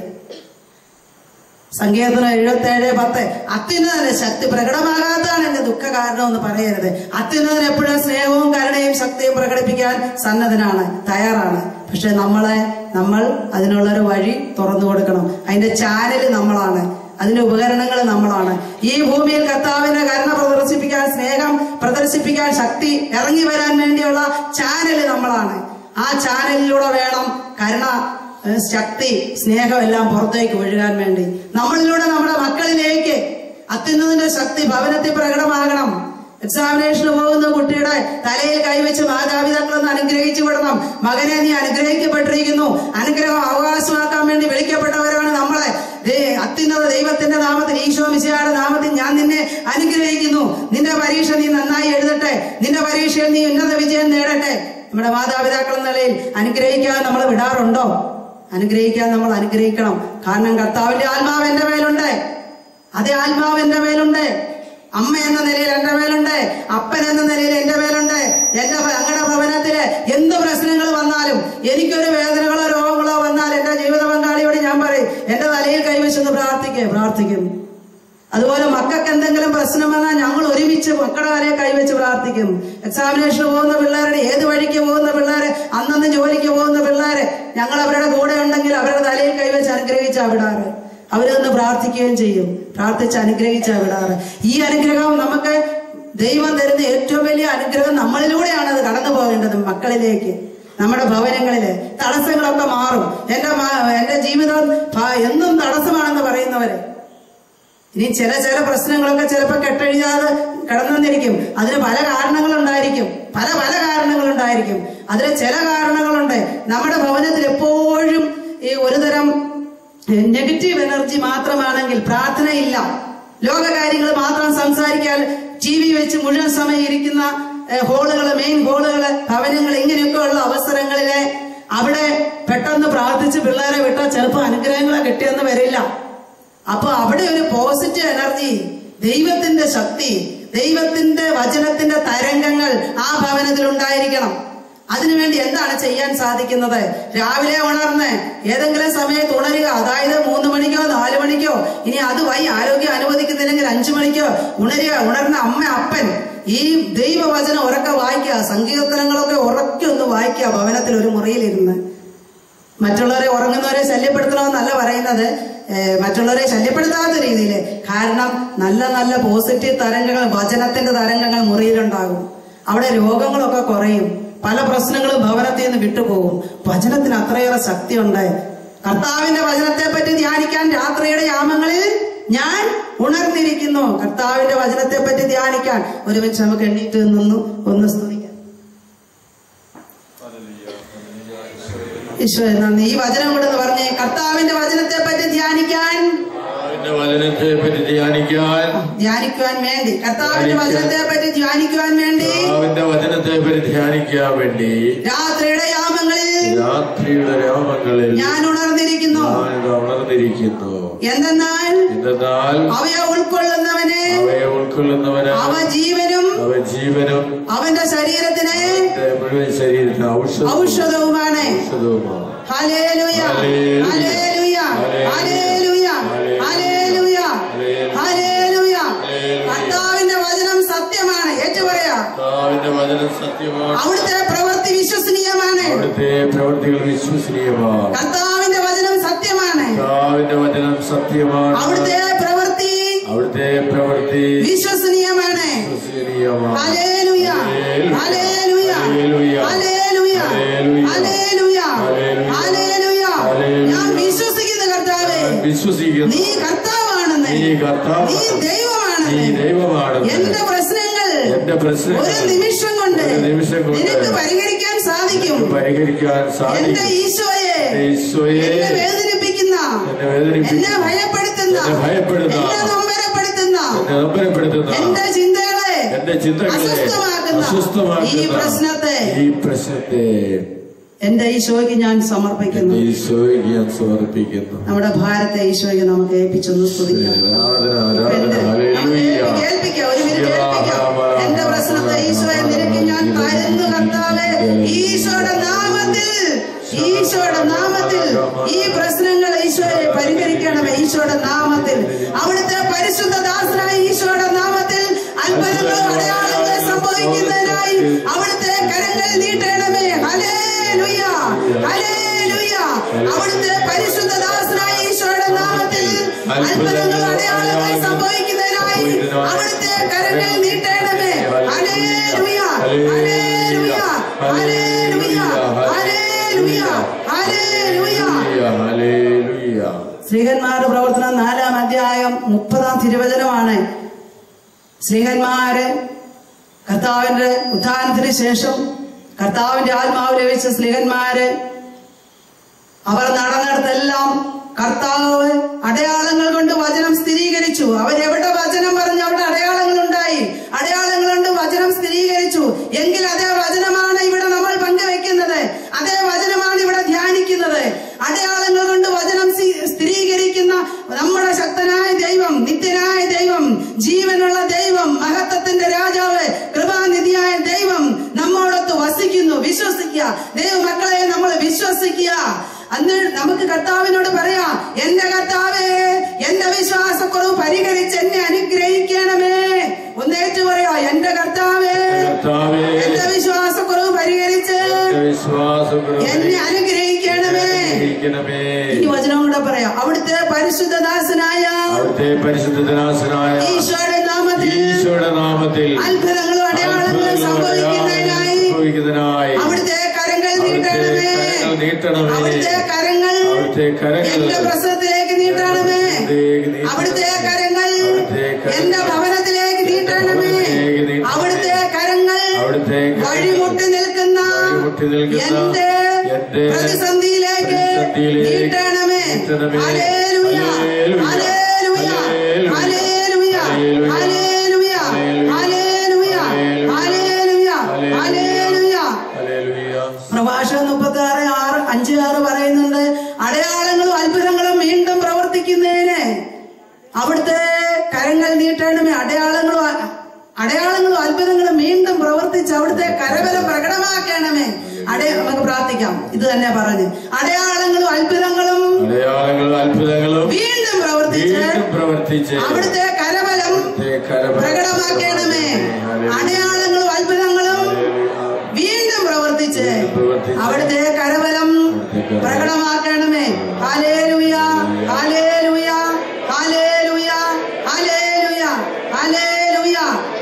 സങ്കീർത്തനം എഴുപത്തി ഏഴ് പത്ത് അത്യുന്നതന്റെ ശക്തി പ്രകടമാകാത്തതാണ് എന്റെ ദുഃഖ കാരണം എന്ന് പറയരുത് അത്യുന്നതൻ എപ്പോഴും സ്നേഹവും കരുണയും ശക്തിയും പ്രകടിപ്പിക്കാൻ സന്നദ്ധനാണ് തയ്യാറാണ് പക്ഷെ നമ്മളെ നമ്മൾ അതിനുള്ളൊരു വഴി തുറന്നു കൊടുക്കണം അതിന്റെ ചാനൽ നമ്മളാണ് അതിന്റെ ഉപകരണങ്ങൾ നമ്മളാണ് ഈ ഭൂമിയിൽ കർത്താവിന്റെ കരുണ പ്രദർശിപ്പിക്കാൻ സ്നേഹം പ്രദർശിപ്പിക്കാൻ ശക്തി ഇറങ്ങി വരാൻ വേണ്ടിയുള്ള ചാനൽ നമ്മളാണ് ആ ചാനലിലൂടെ വേണം കരുണ ഏഹ് ശക്തി സ്നേഹം എല്ലാം പുറത്തേക്ക് ഒഴുകാൻ വേണ്ടി നമ്മളിലൂടെ നമ്മുടെ മക്കളിലേക്ക് അത്യുന്നതിന്റെ ശക്തി ഭവനത്തിൽ പ്രകടമാകണം എക്സാമിനേഷന് പോകുന്ന കുട്ടിയുടെ തലയിൽ കൈവച്ച് മാതാപിതാക്കളൊന്ന് അനുഗ്രഹിച്ചു വിടണം മകനെ നീ അനുഗ്രഹിക്കപ്പെട്ടിരിക്കുന്നു അനുഗ്രഹം അവകാശമാക്കാൻ വേണ്ടി വിളിക്കപ്പെട്ടവരാണ് നമ്മളെ ദേ അത്യുന്നത ദൈവത്തിന്റെ നാമത്തിൽ ഈശോ മിശിയുടെ നാമത്തിൽ ഞാൻ നിന്നെ അനുഗ്രഹിക്കുന്നു നിന്റെ പരീക്ഷ നീ നന്നായി എഴുതട്ടെ നിന്റെ പരീക്ഷയിൽ നീ ഉന്നത വിജയം നേടട്ടെ നമ്മുടെ മാതാപിതാക്കൾ എന്ന നിലയിൽ അനുഗ്രഹിക്കാൻ നമ്മൾ വിടാറുണ്ടോ അനുഗ്രഹിക്കാൻ നമ്മൾ അനുഗ്രഹിക്കണം കാരണം കർത്താവിന്റെ ആത്മാവ് എന്റെ മേലുണ്ട് അതേ ആത്മാവ് എന്റെ മേലുണ്ട് അമ്മ എന്ന നിലയിൽ എന്റെ മേലുണ്ട് അപ്പൻ എന്ന നിലയിൽ എന്റെ മേലുണ്ട് എന്റെ ഭ- ഞങ്ങളുടെ ഭവനത്തില് എന്ത് പ്രശ്നങ്ങൾ വന്നാലും എനിക്കൊരു വേദനകളോ രോഗങ്ങളോ വന്നാൽ എന്റെ ജീവിത പങ്കാളിയോട് ഞാൻ പറയും എന്റെ തലയിൽ കൈവച്ചെന്ന് പ്രാർത്ഥിക്കേ പ്രാർത്ഥിക്കും അതുപോലെ മക്കൾക്ക് എന്തെങ്കിലും പ്രശ്നം വന്നാൽ ഞങ്ങൾ ഒരുമിച്ച് മക്കളുടെ തലയിൽ കൈവച്ച് പ്രാർത്ഥിക്കും എക്സാമിനേഷന് പോകുന്ന പിള്ളേരുടെ ഏത് വഴിക്ക് പോകുന്ന പിള്ളേരെ അന്നന്ന് ജോലിക്ക് പോകുന്ന പിള്ളേരെ ഞങ്ങൾ അവരുടെ കൂടെ ഉണ്ടെങ്കിൽ അവരുടെ തലയിൽ കൈവച്ച് അനുഗ്രഹിച്ചാ വിടാറ് അവരൊന്ന് പ്രാർത്ഥിക്കുകയും ചെയ്യും പ്രാർത്ഥിച്ച് അനുഗ്രഹിച്ചാ വിടാറ് ഈ അനുഗ്രഹം നമുക്ക് ദൈവം തരുന്ന ഏറ്റവും വലിയ അനുഗ്രഹം നമ്മളിലൂടെയാണ് അത് കടന്നു പോകേണ്ടത് മക്കളിലേക്ക് നമ്മുടെ ഭവനങ്ങളില് തടസ്സങ്ങളൊക്കെ മാറും എന്റെ മാ- എന്റെ ജീവിതം ഭ- എന്നും തടസ്സമാണെന്ന് പറയുന്നവര് ഇനി ചില ചില പ്രശ്നങ്ങളൊക്കെ ചിലപ്പോൾ കെട്ടഴിയാതെ കിടന്നിരിക്കും അതിന് പല കാരണങ്ങളുണ്ടായിരിക്കും പല പല കാരണങ്ങളുണ്ടായിരിക്കും അതിന് ചില കാരണങ്ങളുണ്ട് നമ്മുടെ ഭവനത്തിൽ എപ്പോഴും ഈ ഒരുതരം നെഗറ്റീവ് എനർജി മാത്രമാണെങ്കിൽ പ്രാർത്ഥനയില്ല ലോകകാര്യങ്ങൾ മാത്രം സംസാരിക്കാൻ ടി വി വെച്ച് മുഴുവൻ സമയം ഇരിക്കുന്ന ഹോളുകള് മെയിൻ ഹോളുകള് ഭവനങ്ങൾ ഇങ്ങനെയൊക്കെ ഉള്ള അവസരങ്ങളില് അവിടെ പെട്ടെന്ന് പ്രാർത്ഥിച്ച് പിള്ളേരെ വിട്ടാൽ ചിലപ്പോൾ അനുഗ്രഹങ്ങളെ കിട്ടിയെന്ന് വരില്ല അപ്പൊ അവിടെ ഒരു പോസിറ്റീവ് എനർജി ദൈവത്തിന്റെ ശക്തി ദൈവത്തിന്റെ വചനത്തിന്റെ തരംഗങ്ങൾ ആ ഭവനത്തിൽ ഉണ്ടായിരിക്കണം അതിനുവേണ്ടി എന്താണ് ചെയ്യാൻ സാധിക്കുന്നത് രാവിലെ ഉണർന്ന് ഏതെങ്കിലും സമയത്ത് ഉണരുക അതായത് മൂന്ന് മണിക്കോ നാല് മണിക്കോ ഇനി അത് വൈ ആരോഗ്യം അനുവദിക്കുന്നില്ലെങ്കിൽ അഞ്ചു മണിക്കോ ഉണരുക ഉണർന്ന അമ്മ അപ്പൻ ഈ ദൈവവചനം ഉറക്കെ വായിക്കുക സങ്കീർത്തനങ്ങളൊക്കെ ഉറക്കെ ഒന്ന് വായിക്കുക ഭവനത്തിൽ ഒരു മുറിയിലിരുന്ന് മറ്റുള്ളവരെ ഉറങ്ങുന്നവരെ ശല്യപ്പെടുത്തണമെന്നല്ല പറയുന്നത് ഏഹ് മറ്റുള്ളവരെ ശല്യപ്പെടുത്താത്ത രീതിയിൽ കാരണം നല്ല നല്ല പോസിറ്റീവ് തരംഗങ്ങൾ വചനത്തിന്റെ തരംഗങ്ങൾ മുറിയിലുണ്ടാകും അവിടെ രോഗങ്ങളൊക്കെ കുറയും പല പ്രശ്നങ്ങളും ഭവനത്തിൽ നിന്ന് വിട്ടുപോകും വചനത്തിന് അത്രയേറെ ശക്തിയുണ്ട് കർത്താവിന്റെ വചനത്തെ പറ്റി ധ്യാനിക്കാൻ രാത്രിയുടെ യാമങ്ങളിൽ ഞാൻ ഉണർന്നിരിക്കുന്നു കർത്താവിന്റെ വചനത്തെ പറ്റി ധ്യാനിക്കാൻ ഒരുമിച്ച് നമുക്ക് എണ്ണീറ്റ് നിന്നു ഒന്ന് സ്തുതിക്കാം ഈശോയെ നന്ദി ഈ വചനം കൊണ്ടെന്ന് പറഞ്ഞേ കർത്താവിന്റെ വചനത്തെ പറ്റി ധ്യാനിക്കാൻ കർത്താവിന്റെ വചനത്തെ പറ്റി ധ്യാനിക്കാൻ ധ്യാനിക്കുവാൻ വേണ്ടി കർത്താവിന്റെ വചനത്തെ പറ്റി ധ്യാനിക്കുവാൻ വേണ്ടി കർത്താവിന്റെ വചനത്തെ പറ്റി ധ്യാനിക്കാൻ വേണ്ടി രാത്രിയുടെ യാമങ്ങളിൽ രാത്രിയുടെ രാമങ്ങളിൽ ഞാൻ ഉണർന്നിരിക്കുന്നു ഞാനിത് ഉണർന്നിരിക്കുന്നു എന്തെന്നാൽ എന്തെന്നാൽ അവയെ ഉൾക്കൊള്ളുന്നവനെ അവയെ ഉൾക്കൊള്ളുന്നവന് അവ ജീവനും അവ ജീവനും അവന്റെ ശരീരത്തിന് എന്റെ മുഴുവൻ ശരീരത്തിന് ഔഷധ ഔഷധവുമാണ് ഔഷധവുമാണ് ഹല്ലേലൂയ ഹല്ലേലൂയ ഹല്ലേലൂയ ഹല്ലേലൂയ ഹല്ലേലൂയ കർത്താവിന്റെ വചനം സത്യമാണ് ഏറ്റു പറയാ കർത്താവിന്റെ വചനം സത്യമാണ് അവിടുത്തെ പ്രവൃത്തി വിശ്വസനീയമാണ് അവിടുത്തെ പ്രവൃത്തികൾ വിശ്വസനീയമാണ് കർത്താവിന്റെ വചനം സത്യമാണ് കർത്താവിന്റെ വചനം സത്യമാണ് അവിടുത്തെ പ്രവൃത്തി അവിടുത്തെ പ്രവൃത്തി വിശ്വസനീയമാണ് വിശ്വസനീയമാണ് ഹല്ലേലൂയ ഹല്ലേലൂയ ഹല്ലേലൂയ ഹല്ലേലൂയ ഹല്ലേലൂയ ഞാൻ വിശ്വസിക്കുന്നു കർത്താവേ വിശ്വസിക്കുന്നു നീ കർത്താവാണെന്ന് നീ കർത്താവ് നീ നീ ദൈവമാണെന്ന് ദൈവമാണെന്ന് എന്റെ പ്രശ്നങ്ങൾ എന്റെ പ്രശ്നങ്ങൾ ഒരു നിമിഷം കൊണ്ട് ഒരു നിമിഷം കൊണ്ട് നിനക്ക് പരിഹരിക്കാൻ സാധിക്കും പരിഹരിക്കാൻ എന്റെ സാധിക്കും ഈശോയെ ഈശോയെ എന്നെ വേദനിപ്പിക്കുന്ന എന്നെ വേദനിപ്പിക്കുന്ന എന്നെ ഭയപ്പെടുത്തുന്ന എന്നെ ഭയപ്പെടുന്ന എന്നെ നൊമ്പരപ്പെടുത്തുന്ന എന്നെ നൊമ്പരപ്പെടുത്തുന്ന എന്റെ ചിന്തകളെ എന്റെ ചിന്തകളെ അസ്വസ്ഥമാക്കുന്ന ഈ അസ്വസ്ഥമാക്കുന്ന പ്രശ്നത്തെ ഈ പ്രശ്നത്തെ എന്റെ ഈശോയ്ക്ക് ഞാൻ സമർപ്പിക്കുന്നു ഈശോയ്ക്ക് ഞാൻ സമർപ്പിക്കുന്നു നമ്മുടെ ഭാരത്തെ ഈശോയ്ക്ക് നമുക്ക് ഏൽപ്പിച്ചൊന്ന് സ്തുതിക്കാം ആരാധന ആരാധന എന്റെ- നമുക്ക് ഹല്ലേലൂയ ഏൽപ്പിക്കാം, ഏൽപ്പിക്കാം, ഒരു മിനിറ്റ് ഏൽപ്പിക്കാം. എന്റെ പ്രശ്നത്തെ ഈശോയെ നിരക്ക് ഞാൻ തരുന്നു കർത്താവേ ഈശോയുടെ നാമത്തിൽ ഈശോയുടെ നാമത്തിൽ ഈ പ്രശ്നങ്ങൾ ഈശോയെ പരിഹരിക്കണമേ ഈശോയുടെ നാമത്തിൽ അവിടുത്തെ പരിശുദ്ധ ദാസനായ ഈശോയുടെ നാമത്തിൽ അത്ഭുതങ്ങളും അടയാളങ്ങൾ സംഭവിക്കുന്നതിനായി അവിടുത്തെ കരങ്ങൾ നീട്ടണമേ ഹലേ ലുയ ഹലേ ലുയ അവിടുത്തെ പരിശുദ്ധ ദാസനായ ഈശോയുടെ നാമത്തിൽ അത്ഭുതങ്ങളും അടയാളങ്ങൾ സംഭവിക്കുന്നതിനായി അവിടുത്തെ കരങ്ങൾ നീട്ടണമേ ഹലേ ലുയ ഹലേ ലുയ ഹലേ ലുയ ഹലേ ലുയ ഹലേ ലുയ ഹല്ലേലൂയ ശ്രീഹന്മാരുടെ പ്രവർത്തനം നാലാം അധ്യായം മുപ്പതാം തിരുവചനമാണ് ശ്രീഹന്മാര് കർത്താവിന്റെ ഉത്ഥാനത്തിന് ശേഷം കർത്താവിന്റെ ആത്മാവ് ലഭിച്ച സ്ത്രീഹന്മാര് അവർ നടന്നിടത്തെല്ലാം കർത്താവ് അടയാളങ്ങൾ കൊണ്ട് വചനം സ്ഥിരീകരിച്ചു അവരെവിടെ വചനം പറഞ്ഞു അവിടെ അടയാളങ്ങൾ ഉണ്ടായി അടയാളങ്ങൾ കൊണ്ട് വചനം സ്ഥിരീകരിച്ചു എങ്കിൽ അതേ വചനമാണ് ഇവിടെ നമ്മൾ പങ്കുവെക്കുന്നത് അതേ വചനമാണ് ഇവിടെ ധ്യാനിക്കുന്നത് അടയാളങ്ങൾ കൊണ്ട് വചനം സ്ഥി- സ്ഥിരീകരിക്കുന്ന നമ്മുടെ ശക്തനായ ദൈവം നിത്യനായ ദൈവം ജീവനുള്ള ദൈവം മഹത്വത്തിന്റെ രാജാവ് കൃപാനിധിയായ ദൈവം നമ്മോടൊത്ത് വസിക്കുന്നു വിശ്വസിക്കുക ദൈവമക്കളെ നമ്മൾ വിശ്വസിക്കുക അന്ന് നമുക്ക് കർത്താവിനോട് പറയാം എന്റെ കർത്താവേ എന്റെ വിശ്വാസക്കുറവ് പരിഹരിച്ച് എന്നെ അനുഗ്രഹിക്കണമേ ഒന്നേറ്റു പറയാ എന്റെ കർത്താവേ കർത്താവേ എന്റെ വിശ്വാസക്കുറവ് പരിഹരിച്ച് എന്റെ വിശ്വാസം എന്നെ അനുഗ്രഹിക്കണമേ ഗ്രഹിക്കണമേ ഈ വചനം കൂടെ പറയാം അവിടുത്തെ പരിശുദ്ധദാസനായ അവിടുത്തെ പരിശുദ്ധനാശനായ ഈശോയുടെ നാമത്തിൽ ഈശോയുടെ നാമത്തിൽ അത്ഭുതങ്ങളും അടയാളങ്ങളും സംഭവിക്കുന്നതിനായി സംഭവിക്കുന്നതിനായി അവിടുത്തെ കരങ്ങൾ അവിടുത്തെ നീട്ടണമേ കരങ്ങൾ നീട്ടണമേ അവിടുത്തെ കരങ്ങൾ അവിടുത്തെ കരങ്ങൾ എന്റെ പ്രസവത്തിലേക്ക് നീട്ടണമേ പ്രസവത്തിലേക്ക് നീട്ടണമേ. അവിടുത്തെ കരങ്ങൾ അവിടുത്തെ കരങ്ങൾ എന്റെ ഭവനത്തിലേക്ക് നീട്ടണമേ ഭവനത്തിലേക്ക് നീട്ടണമേ. അവിടുത്തെ കരങ്ങൾ അവിടുത്തെ കരങ്ങൾ വഴിമുട്ടി നിൽക്കുന്ന വഴിമുട്ടി നിൽക്കുന്ന എന്റെ എന്റെ പ്രതിസന്ധിയിലേക്ക് പ്രതിസന്ധിയിലേക്ക് നീട്ടണമേ നീട്ടണമേ. ഹല്ലേലൂയ ഹല്ലേലൂയ. ഹല്ലേലൂയ ഹല്ലേലൂയ ഹല്ലേലൂയ ഹല്ലേലൂയ ഹല്ലേലൂയ ഹല്ലേലൂയ ഹല്ലേലൂയ പ്രഭാഷകൻ മുപ്പത്തി ആറ് ആറ് അഞ്ച് ആറ് പറയുന്നുണ്ട് അടയാളങ്ങളും അത്ഭുതങ്ങളും വീണ്ടും പ്രവർത്തിക്കുന്നതിന് അവിടുത്തെ കരങ്ങൾ നീട്ടണമേ അടയാളങ്ങളും അ- അടയാളങ്ങളും അത്ഭുതങ്ങളും വീണ്ടും പ്രവർത്തിച്ച് അവിടുത്തെ കരബലം പ്രകടമാക്കണമേ അടയ നമുക്ക് പ്രാർത്ഥിക്കാം ഇത് തന്നെ പറഞ്ഞു അടയാളങ്ങളും അത്ഭുതങ്ങളും അടയാളങ്ങളും അത്ഭുതങ്ങളും വീണ്ടും പ്രവർത്തിച്ച് വീണ്ടും പ്രവർത്തിച്ച് അവിടുത്തെ കരബലം അവിടുത്തെ കരബലം പ്രകടമാക്കണമേ ഹല്ലേലൂയ. അടയാളങ്ങളും അത്ഭുതങ്ങളും വീണ്ടും പ്രവർത്തിച്ച് അവിടുത്തെ കരബലം പ്രകടമാക്കണമേ ഹാലേലുയ ഹാലേലുയ ഹാലേലുയ ഹാലേലുയ ഹാലേലുയ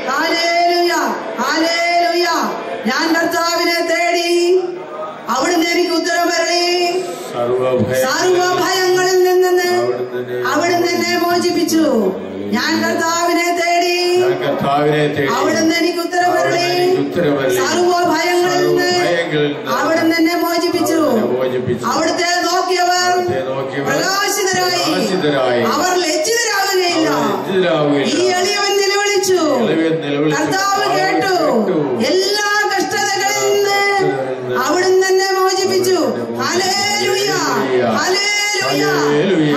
ഹാലേലുയ ഹാലേലുയ ഞാൻ കർത്താവിനെ തേടി അവിടുന്ന് എനിക്ക് ഉത്തരം വരളി സർവഭയ സർവഭയങ്ങളിൽ നിന്ന് അവിടുന്ന് എന്നെ മോചിപ്പിച്ചു ഞാൻ കർത്താവിനെ തേടി ഞാൻ കർത്താവിനെ തേടി അവിടുന്ന് എനിക്ക് ഉത്തരം വരളി എനിക്ക് ഉത്തരവരളി. സർവഭയങ്ങളിൽ നിന്ന് സർവ്വഭയങ്ങളിൽ നിന്ന് അവിടുന്ന് എന്നെ മോചിപ്പിച്ചു എന്നെ മോചിപ്പിച്ചു. അവിടുത്തെ നോക്കിയവർ അവിടുത്തെ നോക്കിയവർ പ്രകാശിതരായി പ്രകാശിതരായി. അവർ ലജ്ജിതരാകുകയില്ല അവർ ലജ്ജിതരാവുകയില്ല. ഈ എളിയവൻ നിലവിളിച്ചു എളിയവൻ നിലവിളിച്ചു. കർത്താവ് കേട്ടു കേട്ടു. എല്ലാ കഷ്ടതകളിൽ നിന്ന് അവിടുന്ന് എന്നെ മോചിപ്പിച്ചു ഹല്ലേലൂയ ഹല്ലേലൂയ ഹല്ലേലൂയ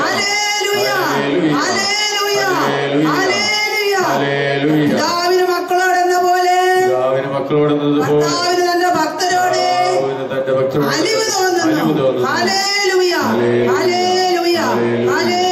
ഹല്ലേലൂയ ഹല്ലേലൂയ ഹല്ലേലൂയ. പിതാവിന് മക്കളോട് എന്ന പോലെ പിതാവിന് മക്കളോടെന്നതുപോലെ കർത്താവിന് തന്റെ ഭക്തരോട് കർത്താവിന് തന്റെ ഭക്തരോട് അലിവ് തോന്നുന്നു അലിവ് തോന്നുന്നു. ഹല്ലേലൂയ ഹല്ലേലൂയ ഹല്ലേലൂയ